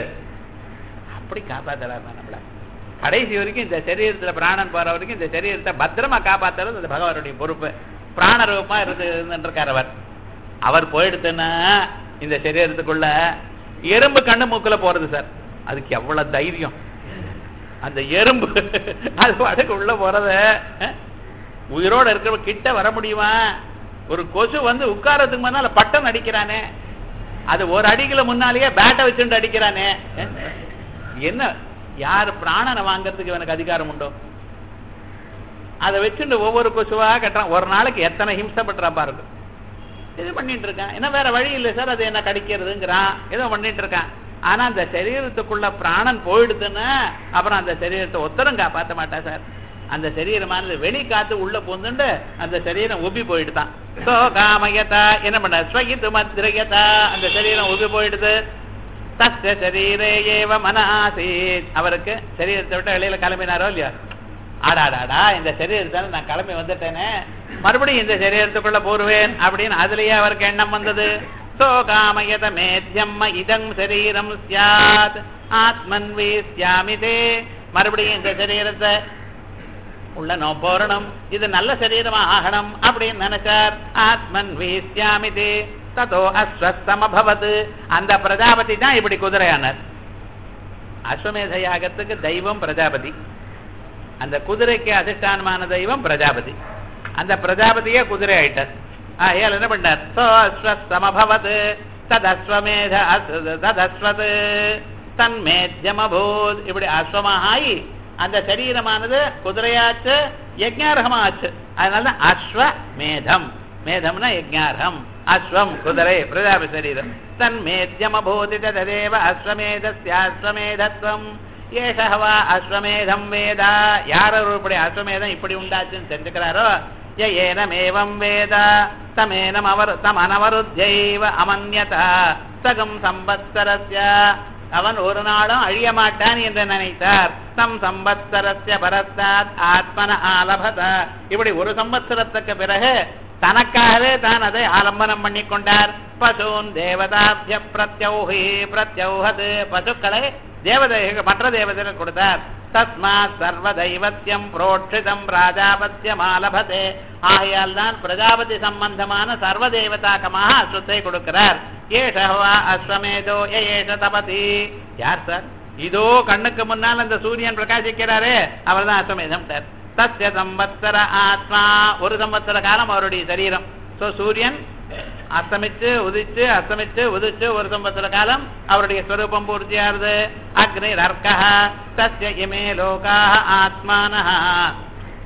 அப்படி காப்பாத்துறாரு நம்மள கடைசி வரைக்கும் இந்த சரீரத்துல பிராணன் போற வரைக்கும் இந்த சரீரத்தை பத்திரமா காப்பாத்துறது இந்த பகவானுடைய பொறுப்பு பிராண ரூபமா இருந்து இருந்திருக்கார் அவர் அவர் போயிடுத்துன்னா இந்த சரீரத்துக்குள்ள எறும்பு கண்ணு மூக்குல போறது சார் அதுக்கு எவ்வளவு தைரியம் அந்த எறும்பு அது பாட்டுக்கு உள்ள போறத அஹ், உயிரோட இருக்கிற கிட்ட வர முடியுமா ஒரு கொசு வந்து உட்காரத்துக்கு முன்னால பட்டம் அடிக்கிறானே அது ஒரு அடிக்குல முன்னாலேயே பேட்டை வச்சுட்டு அடிக்கிறானே அஹ், என்ன யார் பிராணனை வாங்குறதுக்கு இவனுக்கு அதிகாரம் உண்டோ அதை வச்சுட்டு ஒவ்வொரு கொசுவா கட்டுறான் ஒரு நாளைக்கு எத்தனை ஹிம்சப்படுறா பாருங்க இது பண்ணிட்டு இருக்கான் என்ன வேற வழி இல்லை சார் அது என்ன கடிக்கிறதுங்கிறான் ஏதோ பண்ணிட்டு இருக்கான் ஆனா அந்த சரீரத்துக்குள்ள பிராணன் போயிடுதுன்னா அப்புறம் அந்த சரீரத்தை ஒத்தரம் காப்பாத்த மாட்டா சார் அந்த சரீரமானது வெளி காத்து உள்ள பூந்துண்டு அந்த சரீரம் உப்பி போயிடுதான் சோ காமயதா என்ன பண்ண ஸ்வகித்து மத்ரியதா அந்த சரீரம் உப்பி போயிடுது தஸ்ய சரீரே ஏவ மன ஆசீத் அவருக்கு சரீரத்தை விட்டு வெளியில கிளம்பினாரோ இல்லையா ஆடாடாடா இந்த சரீரத்தால நான் கிளம்பி வந்துட்டேனே மறுபடியும் இந்த சரீரத்துக்குள்ள போருவேன் அப்படின்னு அதுலயே அவருக்கு எண்ணம் வந்தது சோ காமயத மேத்யம்ம இதம் சரீரம் சியாத் ஆத்மன் வீஸ்யாமிதே மறுபடியும் இந்த சரீரத்தை உள்ள நோ போறணும் இது நல்ல சரீரமா ஆகணும் அப்படின்னு நினைச்சார் ஆத்மன் வீஸ்யாமிதே ததோ அஸ்வஸ்தமபவது அந்த பிரஜாபதி தான் இப்படி குதிரையானார் அஸ்வமேத யாகத்துக்கு தெய்வம் பிரஜாபதி அந்த குதிரைக்கு அதிஷ்டானமான தெய்வம் பிரஜாபதி அந்த பிரஜாபதியே குதிரை ஆயிட்டார் ஆகையால் என்ன பண்ணார் சோ அஸ்வஸ்தமபவது ததஸ்வமேத அஸ்- ததஸ்வது தன்மேத்யமபூத் இப்படி அஸ்வமாகி அந்த சரீரமானது குதிரையாச்சு யஜ்ஞார்ஹமாச்சு அதனால தான் அஸ்வமேதம் மேதம்னா யஜ்ஞார்ஹம் அஸ்வம் குதிரை பிரஜாபி சரீரம் தன்மேத்யமபூதி ததேவ அஸ்வமேதஸ்யாஸ்வமேதத்வம் ஏஷவா அஸ்வமேதம் வேதா யார் ஒரு இப்படி அஸ்வமேதம் இப்படி உண்டாச்சுன்னு தெரிஞ்சுக்கிறாரோ ய ஏனமேவம் வேத தமேனம் அவர் தம் அனவருத்தைவ அமன்யதா சகம் சம்பத்சரஸ்ய அவன் ஒரு நாளும் அழிய மாட்டான் என்று நினைத்தார் தம் சம்பத்சரஸ்ய பரத்தாத் ஆத்மன ஆலபத இப்படி ஒரு சம்பத்சரத்துக்கு பிறகு தனக்காகவே தான் அதை ஆலம்பனம் பண்ணி கொண்டார் பசூன் தேவதாபிய பிரத்யௌஹி பிரத்யௌஹது பசுக்களை தேவதைகள் மற்ற தேவதைகள் கொடுத்தார் தஸ்மாத் சர்வ தெய்வத்தியம் புரோட்சிதம் ராஜாபத்தியம் ஆலபதே ஆகையால் தான் பிரஜாபதி சம்பந்தமான சர்வ தேவதாக்கமாக அஸ்வத்தை கொடுக்கிறார் ஏஷவா அஸ்வமேதோ ஏ ஏஷ தபதி யார் சார் இதோ கண்ணுக்கு முன்னால் அந்த சூரியன் பிரகாசிக்கிறாரே அவர் தான் அஸ்வமேதம் சார் தஸ்ய சம்பத்சர ஆத்மா ஒரு சம்பத்சர காலம் அவருடைய சரீரம் சோ சூரியன் அஸ்தமிச்சு உதிச்சு அஸ்தமிச்சு உதிச்சு ஒரு சம்பத்சர காலம் அவருடைய ஸ்வரூபம் பூர்த்தியாருது அக்னி ரர்க்கா தஸ்ய இமே லோகாக ஆத்மானஹ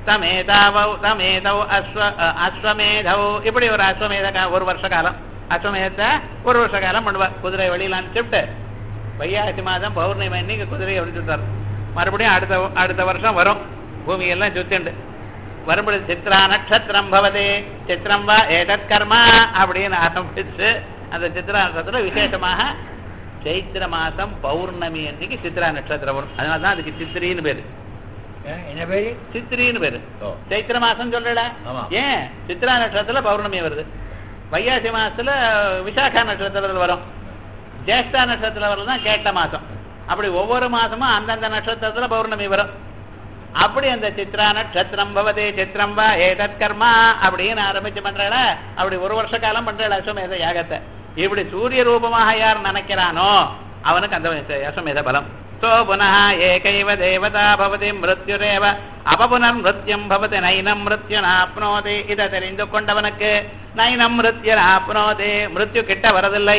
சமேதாவௌ சமேதௌ அஸ்வ அஹ், அஸ்வமேதௌ இப்படி ஒரு அஸ்வமேத கா- ஒரு வருஷ காலம் அஸ்வமேதத்தை ஒரு வருஷ காலம் பண்ணுவார் குதிரை வெளியில அனுப்பிச்சுட்டு வையாசி மாதம் பௌர்ணமி அன்னைக்கு குதிரையை அனுப்பிச்சுட்டார் மறுபடியும் அடுத்த அடுத்த வருஷம் வரும் பூமியெல்லாம் சுத்திண்டு வரும்பொழுது சித்ரா நட்சத்திரம் பவதே சித்திரம் வா ஏதத் கர்மா அப்படின்னு ஆரம்பிச்சு அந்த சித்ரா நட்சத்திரம் விசேஷமாக சைத்திர மாசம் பௌர்ணமி அன்னைக்கு சித்ரா நட்சத்திரம் வரும் அதனால தான் அதுக்கு சித்திரின்னு பேரு என்ன பேரு சித்திரின்னு பேரு ஓ. சைத்திர மாசம் சொல்லல ஆமா. ஏன் சித்ரா நட்சத்திரத்துல பௌர்ணமி வருது வையாசி மாசத்துல விசாகா நட்சத்திரத்துல வரும் ஜேஷ்டா நட்சத்திரத்துல வரலாம் கேட்ட மாசம் அப்படி ஒவ்வொரு மாசமும் அந்தந்த நட்சத்திரத்துல பௌர்ணமி வரும் அப்படி அந்த சித்ரா நட்சத்திரம் பவதே சித்திரம் வா ஏதத் கர்மா அப்படின்னு ஆரம்பிச்சு பண்றாள அப்படி ஒரு வருஷ காலம் பண்றாள் அஸ்வமேத யாகத்தை இப்படி சூரிய ரூபமாக யார் நினைக்கிறானோ அவனுக்கு அந்த அஸ்வமேத பலம் சோ புனः ஏகைவ தேவதா பவதி மிருத்யுரேவ அபபுனர் மிருத்யம் பவதி நைனம் மிருத்யுனாப்னோதி இதை தெரிந்து கொண்டவனுக்கு நைனம் மிருத்யுனாப்னோதி மிருத்யு கிட்ட வரதில்லை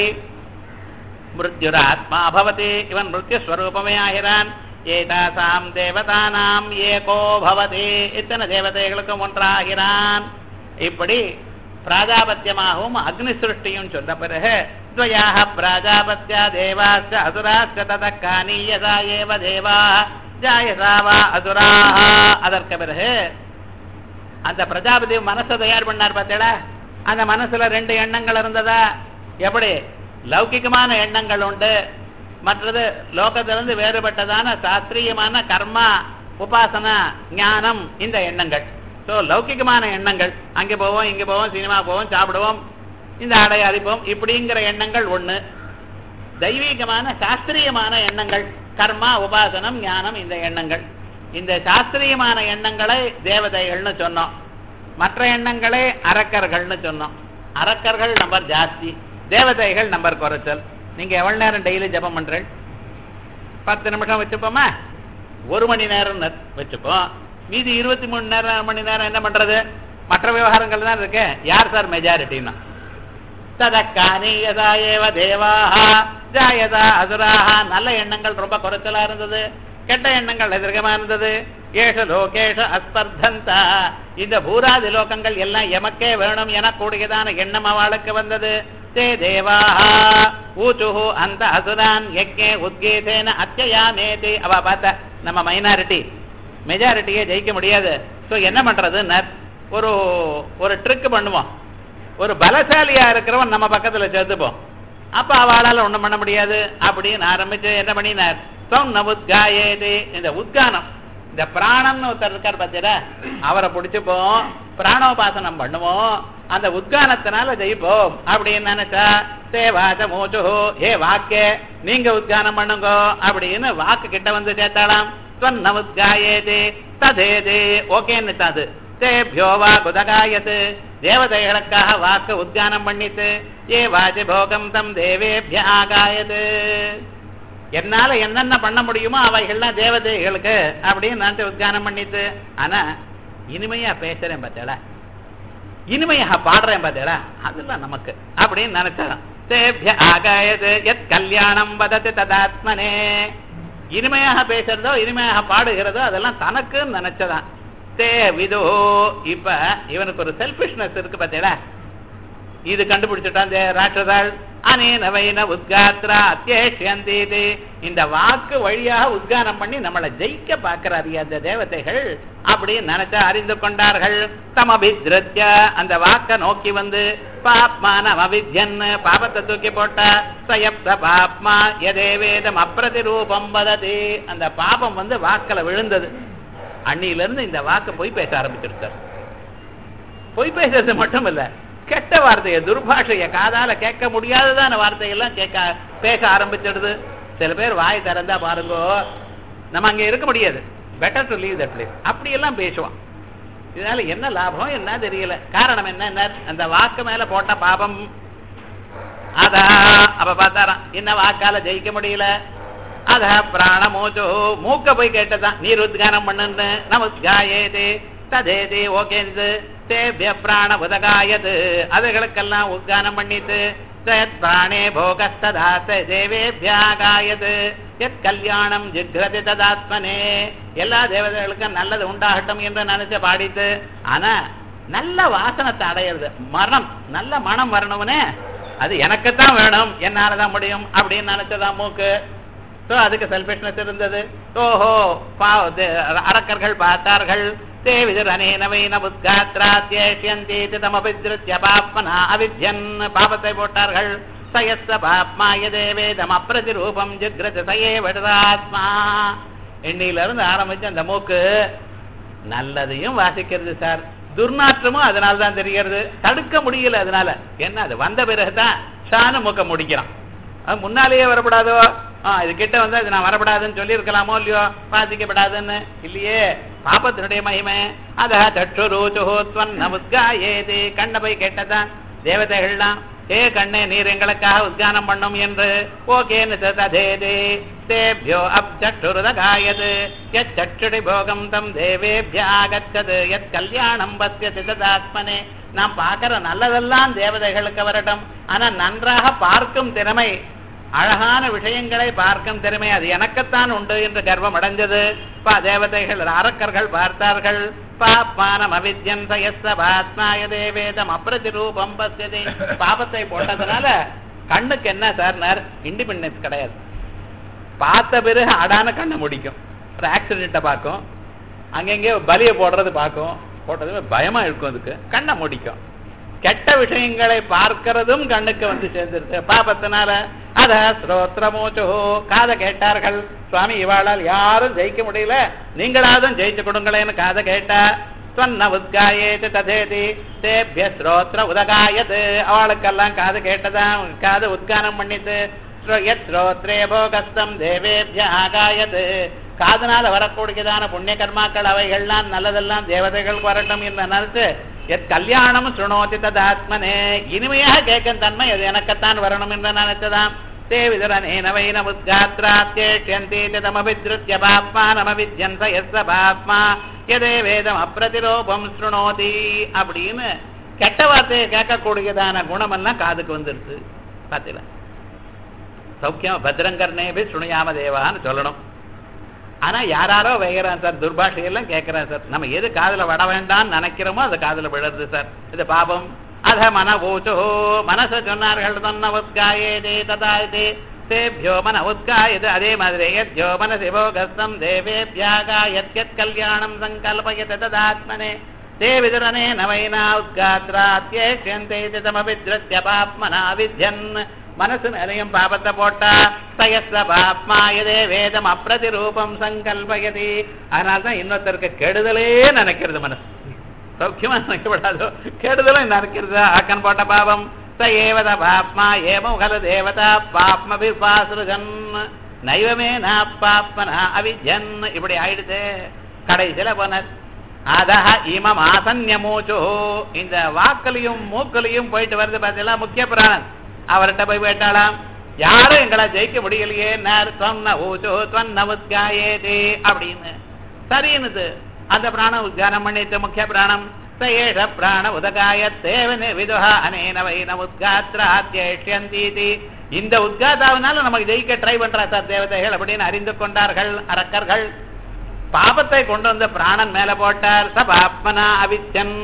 மிருத்யுராத்மா பவதி இவன் மிருத்யுஸ்வரூபமே ஆகிறான் ஏதாசாம் தேவதானாம் ஏகோ பவதி இத்தனை தேவதைகளுக்கும் ஒன்றாகிறான் இப்படி பிராஜாபத்தியமாகவும் அக்னி சிருஷ்டியும் சொன்ன பிறகு துவயாக பிராஜாபத்தியா தேவாச்ச அசுராச்ச தத காணீயதா ஏவ தேவா ஜாயசா வா அசுராஹ அதற்கு பிறகு அந்த பிரஜாபதி மனசை தயார் பண்ணார் பார்த்தேடா அந்த மனசுல ரெண்டு எண்ணங்கள் இருந்ததா எப்படி லௌகிகமான எண்ணங்கள் உண்டு மற்றது லோகத்திலிருந்து வேறுபட்டதான சாஸ்திரியமான கர்மா உபாசனா ஞானம் இந்த எண்ணங்கள் ஸோ லௌகிகமான எண்ணங்கள் அங்கே போவோம் இங்கே போவோம் சினிமா போவோம் சாப்பிடுவோம் இந்த ஆடை அடிப்போம் இப்படிங்கிற எண்ணங்கள் ஒண்ணு தெய்வீகமான சாஸ்திரியமான எண்ணங்கள் கர்மா உபாசனம் ஞானம் இந்த எண்ணங்கள் இந்த சாஸ்திரியமான எண்ணங்களை தேவதைகள்னு சொன்னோம் மற்ற எண்ணங்களே அரக்கர்கள்னு சொன்னோம் அரக்கர்கள் நம்பர் ஜாஸ்தி தேவதைகள் நம்பர் குறைச்சல் நீங்க எவ்வளவு நேரம் டெய்லி ஜெபம் பண்றீங்க பத்து நிமிஷம் வச்சுப்போமா ஒரு மணி நேரம் ந- வச்சுப்போம் மீதி இருபத்தி மூணு நேரம் மணி நேரம் என்ன பண்றது மற்ற விவகாரங்கள் தான் இருக்கு யார் சார் மெஜாரிட்டின்னா ததக்கானீயதா ஏவ தேவாக ஜாயதா அசுராக நல்ல எண்ணங்கள் ரொம்ப குறைச்சலா இருந்தது கெட்ட எண்ணங்கள் எதிர்கமா இருந்தது ஏஷ லோகேஷ அஸ்பர்தந்தா இந்த பூராதி லோகங்கள் எல்லாம் எமக்கே வேணும் என கூடியதான எண்ணம் அவளுக்கு வந்தது தே தேவாக ஊச்சுஹு அந்த அசுரான் யஜ்ஞே உத்கீதேன அத்தியாமேதி அவ பார்த்த நம்ம மைனாரிட்டி மெஜாரிட்டியை ஜெயிக்க முடியாது ஸோ என்ன பண்றதுன்னு ஒரு ஒரு ட்ரிக் பண்ணுவோம் ஒரு பலசாலியா இருக்கிறவன் நம்ம பக்கத்துல சேர்த்துப்போம் அப்ப அவளால ஒண்ணும் பண்ண முடியாது அப்படின்னு ஆரம்பிச்சு என்ன பண்ணினார் சொன்ன உத்காயேது இந்த உத்கானம் இந்த பிராணம்னு ஒருத்தர் இருக்கார் பார்த்தீரா அவரை பிடிச்சுப்போம் பிராணோபாசனம் பண்ணுவோம் அந்த உத்கானத்தினால ஜெயிப்போம் அப்படின்னு நினைச்சா சேவாச்ச மூச்சு ஏ வாக்கே நீங்க உத்கானம் பண்ணுங்க அப்படின்னு வாக்கு கிட்ட வந்து சேர்த்தாளாம் சொன்ன உத்காயேது ததேது ஓகேன்னு அது தேபியோ வா குதகாயத்து தேவதைகளுக்காக வாக்கு உத்கானம் பண்ணித்து ஏ வாசி போகம் தம் தேவேபிய ஆகாயது என்னால என்னென்ன பண்ண முடியுமோ அவைகள்லாம் தேவதைகளுக்கு அப்படின்னு நினைச்சு உத்கானம் பண்ணித்து ஆனா இனிமையா பேசுறேன் பார்த்தேடா இனிமையாக பாடுறேன் பார்த்தேடா அதெல்லாம் நமக்கு அப்படின்னு நினைச்சாராம் தேபிய ஆகாயது எத் கல்யாணம் வதத்து ததாத்மனே இனிமையாக பேசுறதோ இனிமையாக பாடுகிறதோ அதெல்லாம் தனக்குன்னு நினைச்சதான் தே விதோ இப்ப இவனுக்கு ஒரு செல்பிஷ்னஸ் இருக்கு பார்த்தேடா இது கண்டுபிடிச்சிட்டான் இந்த ராட்சதாள் அனேன வைன உத்காத்ரா அத்தியேஷந்தி இந்த வாக்கு வழியாக உத்கானம் பண்ணி நம்மளை ஜெயிக்க பார்க்கிறாரு அந்த தேவதைகள் அப்படின்னு நினைச்சா அறிந்து கொண்டார்கள் தமபித்ருத்ய அந்த வாக்க நோக்கி வந்து பாப்மான அவித்யன் பாபத்தை தூக்கி போட்ட சயப்த பாப்மா எதே வேதம் அப்பிரதிரூபம் வததி அந்த பாபம் வந்து வாக்கில விழுந்தது அன்னியிலிருந்து இந்த வாக்கு போய் பேச ஆரம்பிச்சிருக்கார் பொய் பேசுறது மட்டும் இல்ல கெட்ட வார்த்தையை துர்பாஷைய காதால கேட்க முடியாததான வார்த்தையெல்லாம் கேட்க பேச ஆரம்பிச்சிடுது சில பேர் வாய் திறந்தா பாருங்கோ நம்ம அங்க இருக்க முடியாது better to leave that place அப்படியெல்லாம் பேசுவான் இதனால என்ன லாபம் என்ன தெரியல காரணம் என்ன என்ன அந்த வாக்கு மேல போட்ட பாபம் அதா அப்ப பார்த்தாராம் என்ன வாக்கால ஜெயிக்க முடியல அத பிராணமோச்சோ மூக்க போய் கேட்டதான் நீர் உத்கானம் பண்ணுன்னு நமஸ்காயேதே ததேதே ஓகேந்து தேபிய பிராண உதகாயது அதுகளுக்கெல்லாம் உத்கானம் பண்ணிட்டு தத் பிராணே போகஸ்ததாச தேவேபியாகாயது எத் கல்யாணம் ஜிக்ரதி ததாத்மனே எல்லா தேவதைகளுக்கும் நல்லது உண்டாகட்டும் என்று நினைச்சு பாடித்து ஆனா நல்ல வாசனத்தை அடையிறது மனம் நல்ல மனம் வரணும்னே அது எனக்குத்தான் வேணும் என்னாலதான் முடியும் அப்படின்னு நினைச்சதான் மூக்கு ஸோ அதுக்கு செல்ஃபிஷ்னஸ் இருந்தது ஓஹோ பாவ தே- அரக்கர்கள் பார்த்தார்கள் தேவிதர் அனேனவைன புத்காத்ராத்யேஷ்யந்தி தமபித்ருத்ய பாப்மனா அவித்யன் பாபத்தை போட்டார்கள் சயஸ்த பாப்மாய தேவேதம் அப்பிரதிரூபம் ஜிக்ரத சயே விடுதாத்மா எண்ணில இருந்து ஆரம்பிச்சு அந்த மூக்கு நல்லதையும் வாசிக்கிறது சார் துர்நாற்றமும் அதனால தான் தெரிகிறது தடுக்க முடியல அதனால என்ன அது வந்த பிறகுதான் ஷானு மூக்க முடிக்கிறான் அது முன்னாலேயே வரப்படாதோ ஆ இது கிட்ட வந்து அது நான் வரப்படாதுன்னு சொல்லி இருக்கலாமோ இல்லையோ வாசிக்கப்படாதுன்னு இல்லையே பாப்பத்தினுடைய மகிமை அத தற்றுரூச்சுஹோத்வன் உத்காயேது கண்ண போய் கேட்டதான் தேவதைகள்லாம் ஏ கண்ணே நீர் எங்களுக்காக உத்கானம் பண்ணும் என்று ஓகேன்னு ததேதே தேபியோ அப்சற்றுருதகாயது யச்சற்றுடி போகம் தம் தேவேபியாகச்சது யத் கல்யாணம் பஸ்யதி ததாத்மனே நாம் பார்க்கிற நல்லதெல்லாம் தேவதைகளுக்கு வரட்டும் ஆனா நன்றாக பார்க்கும் திறமை அழகான விஷயங்களை பார்க்கும் திறமை அது எனக்குத்தான் உண்டு என்று கர்வம் அடைஞ்சது பா தேவதைகள் அரக்கர்கள் பார்த்தார்கள் பாப்மானம் அவித்யன் சயஸ்த பாத்மாய தேவேதம் அப்பிரதிரூபம் பஸ்யதே பாபத்தை போட்டதுனால கண்ணுக்கு என்ன சார் இண்டிபெண்டன்ஸ் கிடையாது பார்த்த பிறகு அடான கண்ணை முடிக்கும் ஒரு ஆக்சிடென்ட்டை பார்க்கும் அங்கங்கே பலியை போடுறது பார்க்கும் போட்டதுமே பயமா இருக்கும் அதுக்கு கண்ணை முடிக்கும் கெட்ட விஷயங்களை பார்க்கிறதும் கண்ணுக்கு வந்து சேர்ந்துருது பாபத்தினால அத ஸ்ரோத்ரமோச்சோ காதை கேட்டார்கள் சுவாமி இவாளால் யாரும் ஜெயிக்க முடியல நீங்களாவது ஜெயிச்சு கொடுங்களேன்னு காதை கேட்டா சொன்ன உத்காயேது ததேதி தேபிய ஸ்ரோத்ர உதகாயது அவளுக்கெல்லாம் காது கேட்டதான் காது உத்கானம் பண்ணிட்டு எத் ஸ்ரோத்ரே போகஸ்தம் தேவேபிய ஆகாயது காதனால வரக்கூடியதான புண்ணிய கர்மாக்கள் அவைகள்லாம் நல்லதெல்லாம் தேவதைகள் வரட்டும் என்று நினைச்சு எத் கல்யாணம் சுணோதி ததாத்மனே இனிமையாக கேட்கும் தன்மை அது எனக்குத்தான் வரணும் என்று நினைச்சதாம் தேவிதரனேனவைன முத்காத்ராத்யேஷ்யந்தி தமபித்ருத்ய பாப்மானமவித்யன் ச எஸ்ஸ பாப்மா எதே வேதம் அப்பிரதிரோபம் ஸ்ருணோதி அப்படின்னு கெட்ட வார்த்தையை கேட்கக்கூடியதான குணமெல்லாம் காதுக்கு வந்துருச்சு பார்த்தீங்களா சௌக்கியம் பத்ரங்கர்ணேபி சுணியாம தேவான்னு சொல்லணும் ஆனா யாராரோ வைக்கிறான் சார் துர்பாஷையெல்லாம் கேட்கிறான் சார் நம்ம எது காதுல வட வேண்டாம்னு நினைக்கிறோமோ அது காதுல விழுறது சார் இது பாபம் அத மன ஊச்சோ மனச சொன்னார்கள் தன்ன உத்காயேதே ததாயதே தேபியோ மன உத்காயது அதே மாதிரி யத்யோ மனசி போகஸ்தம் தேவேபியாக யத்யத் கல்யாணம் சங்கல்பயத ததாத்மனே தேவிதுரனே நவைனா உத்காத்ராத்யேஷ்யந்தே தமபித்ரத்ய பாப்மனா வித்யன் மனசு நிறையும் பாபத்தை போட்டா சயஸ்த பாப்மாயதே வேதம் அப்பிரதிரூபம் சங்கல்பயதி அதனால தான் இன்னொருத்தருக்கு கெடுதலே நினைக்கிறது மனசு சௌக்கியமா நினைக்கப்படாதோ கெடுதலும் நினைக்கிறது ஆக்கன் போட்ட பாவம் ச ஏவத பாப்மா ஏவம் கல தேவதா பாப்ம விபாசுருகன் நைவமே நா பாப்மனா அவிஜன் இப்படி ஆயிடுது கடைசியில போனார் அதஹ இமம் ஆசன்யமூச்சு இந்த வாக்கலையும் மூக்கலையும் போயிட்டு வருது பார்த்தீங்களா முக்கிய பிராணன் அவர்கிட்ட போய் போயிட்டாளாம் யாரும் எங்களை ஜெயிக்க முடியலையே நேர் சொன்ன ஊச்சோ தொன்ன உத்காயேதே அப்படின்னு சரின்னுது அந்த பிராணம் உத்கானம் பண்ணிட்டு முக்கிய பிராணம் சயேஷ பிராண உதகாய தேவனே விதுஹா அனேன வைன உத்காத்ராத்யேஷ்யந்தீதி இந்த உத்காதாவினால நமக்கு ஜெயிக்க ட்ரை பண்றா சார் தேவதைகள் அப்படின்னு அறிந்து கொண்டார்கள் அரக்கர்கள் பாபத்தை கொண்டு வந்து பிராணன் மேல போட்டார் ச பாப்மனா அவிச்சன்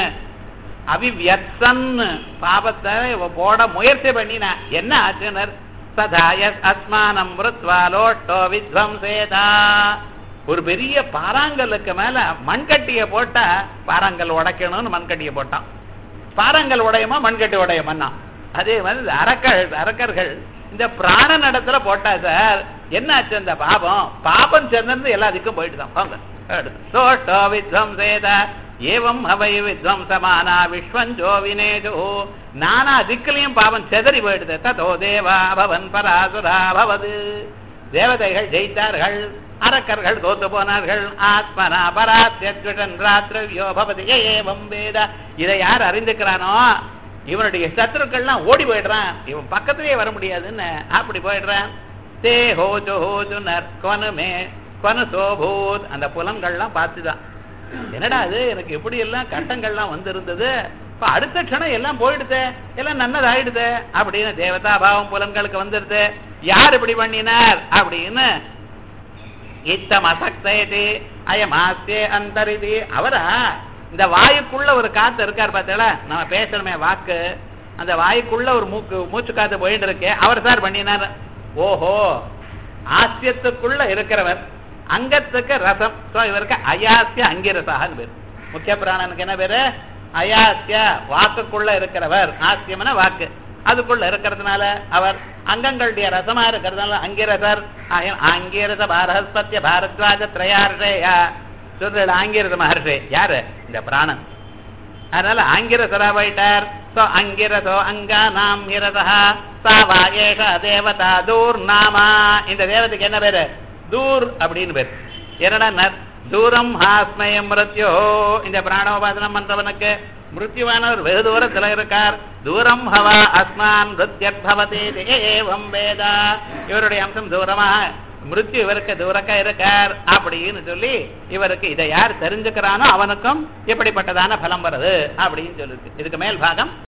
அவிவியசன் பாபத்தை இவ போட முயற்சி பண்ணினா என்ன ஆச்சுனர் சதாய அஸ்மானம் மிருத்வாலோட்டோ வித்வம்சேதா ஒரு பெரிய பாறாங்கல்லுக்கு மேல மண்கட்டிய போட்டா பாறாங்கல் உடைக்கணும்னு மண்கட்டிய போட்டான் பாறாங்கல் உடையுமா மண்கட்டி உடையுமா அதே மாதிரி இந்த அரக்கர்கள் அரக்கர்கள் இந்த பிராண நடத்துல போட்டா சார் என்ன ஆச்சு அந்த பாபம் பாபம் சேர்ந்து எல்லாத்துக்கும் போயிட்டு தான் போங்க சோட்டோ வித்வம்சேத ஏவம் அவை வித்வம்சமானா விஸ்வஞ்சோ வினேஜோ நானா திக்கிலையும் பாவம் செதறி போயிடுது ததோ தேவா பவன் பராசுரா பவது தேவதைகள் ஜெயித்தார்கள் அரக்கர்கள் தோத்து போனார்கள் ஆத்மனா பராத்யன் ராத்திரவியோ பவதி ஏவம் வேத இதை யார் அறிந்துக்கிறானோ இவனுடைய சத்துருக்கள்லாம் ஓடி போயிடுறான் இவன் பக்கத்திலேயே வர முடியாதுன்னு அப்படி போயிடுறான் தே ஹோஜோ ஹோஜு நர் கொனுமே கொனு சோபூத் அந்த புலன்கள்லாம் பார்த்துதான் என்னடா அது எனக்கு எப்படி எல்லாம் கட்டங்கள்லாம் வந்திருந்தது இப்ப அடுத்த க்ஷணம் எல்லாம் போயிடுது எல்லாம் நன்னது ஆயிடுது அப்படின்னு தேவதா பாவம் புலன்களுக்கு வந்துருது யார் இப்படி பண்ணினார் அப்படின்னு இத்தம் அசக்தயதி அயமாஸ்தே அந்தரிதி அவரா இந்த வாயுக்குள்ள ஒரு காத்து இருக்கார் பார்த்தீங்களா நம்ம பேசுறோமே வாக்கு அந்த வாயுக்குள்ள ஒரு மூக்கு மூச்சு காத்து போயிட்டு இருக்கே அவர் சார் பண்ணினார் ஓஹோ ஆசியத்துக்குள்ள இருக்கிறவர் அங்கத்துக்கு ரசம் சோ இவருக்கு அயாசிய அங்கிரசான்னு பேர் முக்கிய பிராணனுக்கு என்ன பேரு அயாசிய வாக்குக்குள்ள இருக்கிறவர் ஆசியம்னா வாக்கு அதுக்குள்ள இருக்கிறதுனால அவர் அங்கங்களுடைய ரசமா இருக்கிறதுனால அங்கிரசர் ஆய- ஆங்கிரச பாரஸ்பத்திய பாரத்வாஜ திரையார்ஷேயா சொல்ற ஆங்கிரச மகர்ஷி யாரு இந்த பிராணன் அதனால ஆங்கிரசரா போயிட்டார் சோ அங்கிரசோ அங்கா நாம் இரதா சாவா ஏஷ தேவதா தூர் நாமா இந்த தேவதைக்கு என்ன பேரு தூர் அப்படின்னு பேரு என்னடா நர் தூரம் ஹாஸ்மயம் மிருத்யோ இந்த பிராணோபாசனம் பண்றவனுக்கு மிருத்யுவானவர் வெகு தூரத்துல இருக்கார் தூரம் ஹவா அஸ்மான் மிருத்யர்பவதி ஏவம் வேதா இவருடைய அம்சம் தூரமா மிருத்யு இவருக்கு தூரக்க இருக்கார் அப்படின்னு சொல்லி இவருக்கு இதை யார் தெரிஞ்சுக்கிறானோ அவனுக்கும் இப்படிப்பட்டதான பலம் வருது அப்படின்னு சொல்லிருக்கு இதுக்கு மேல் பாகம்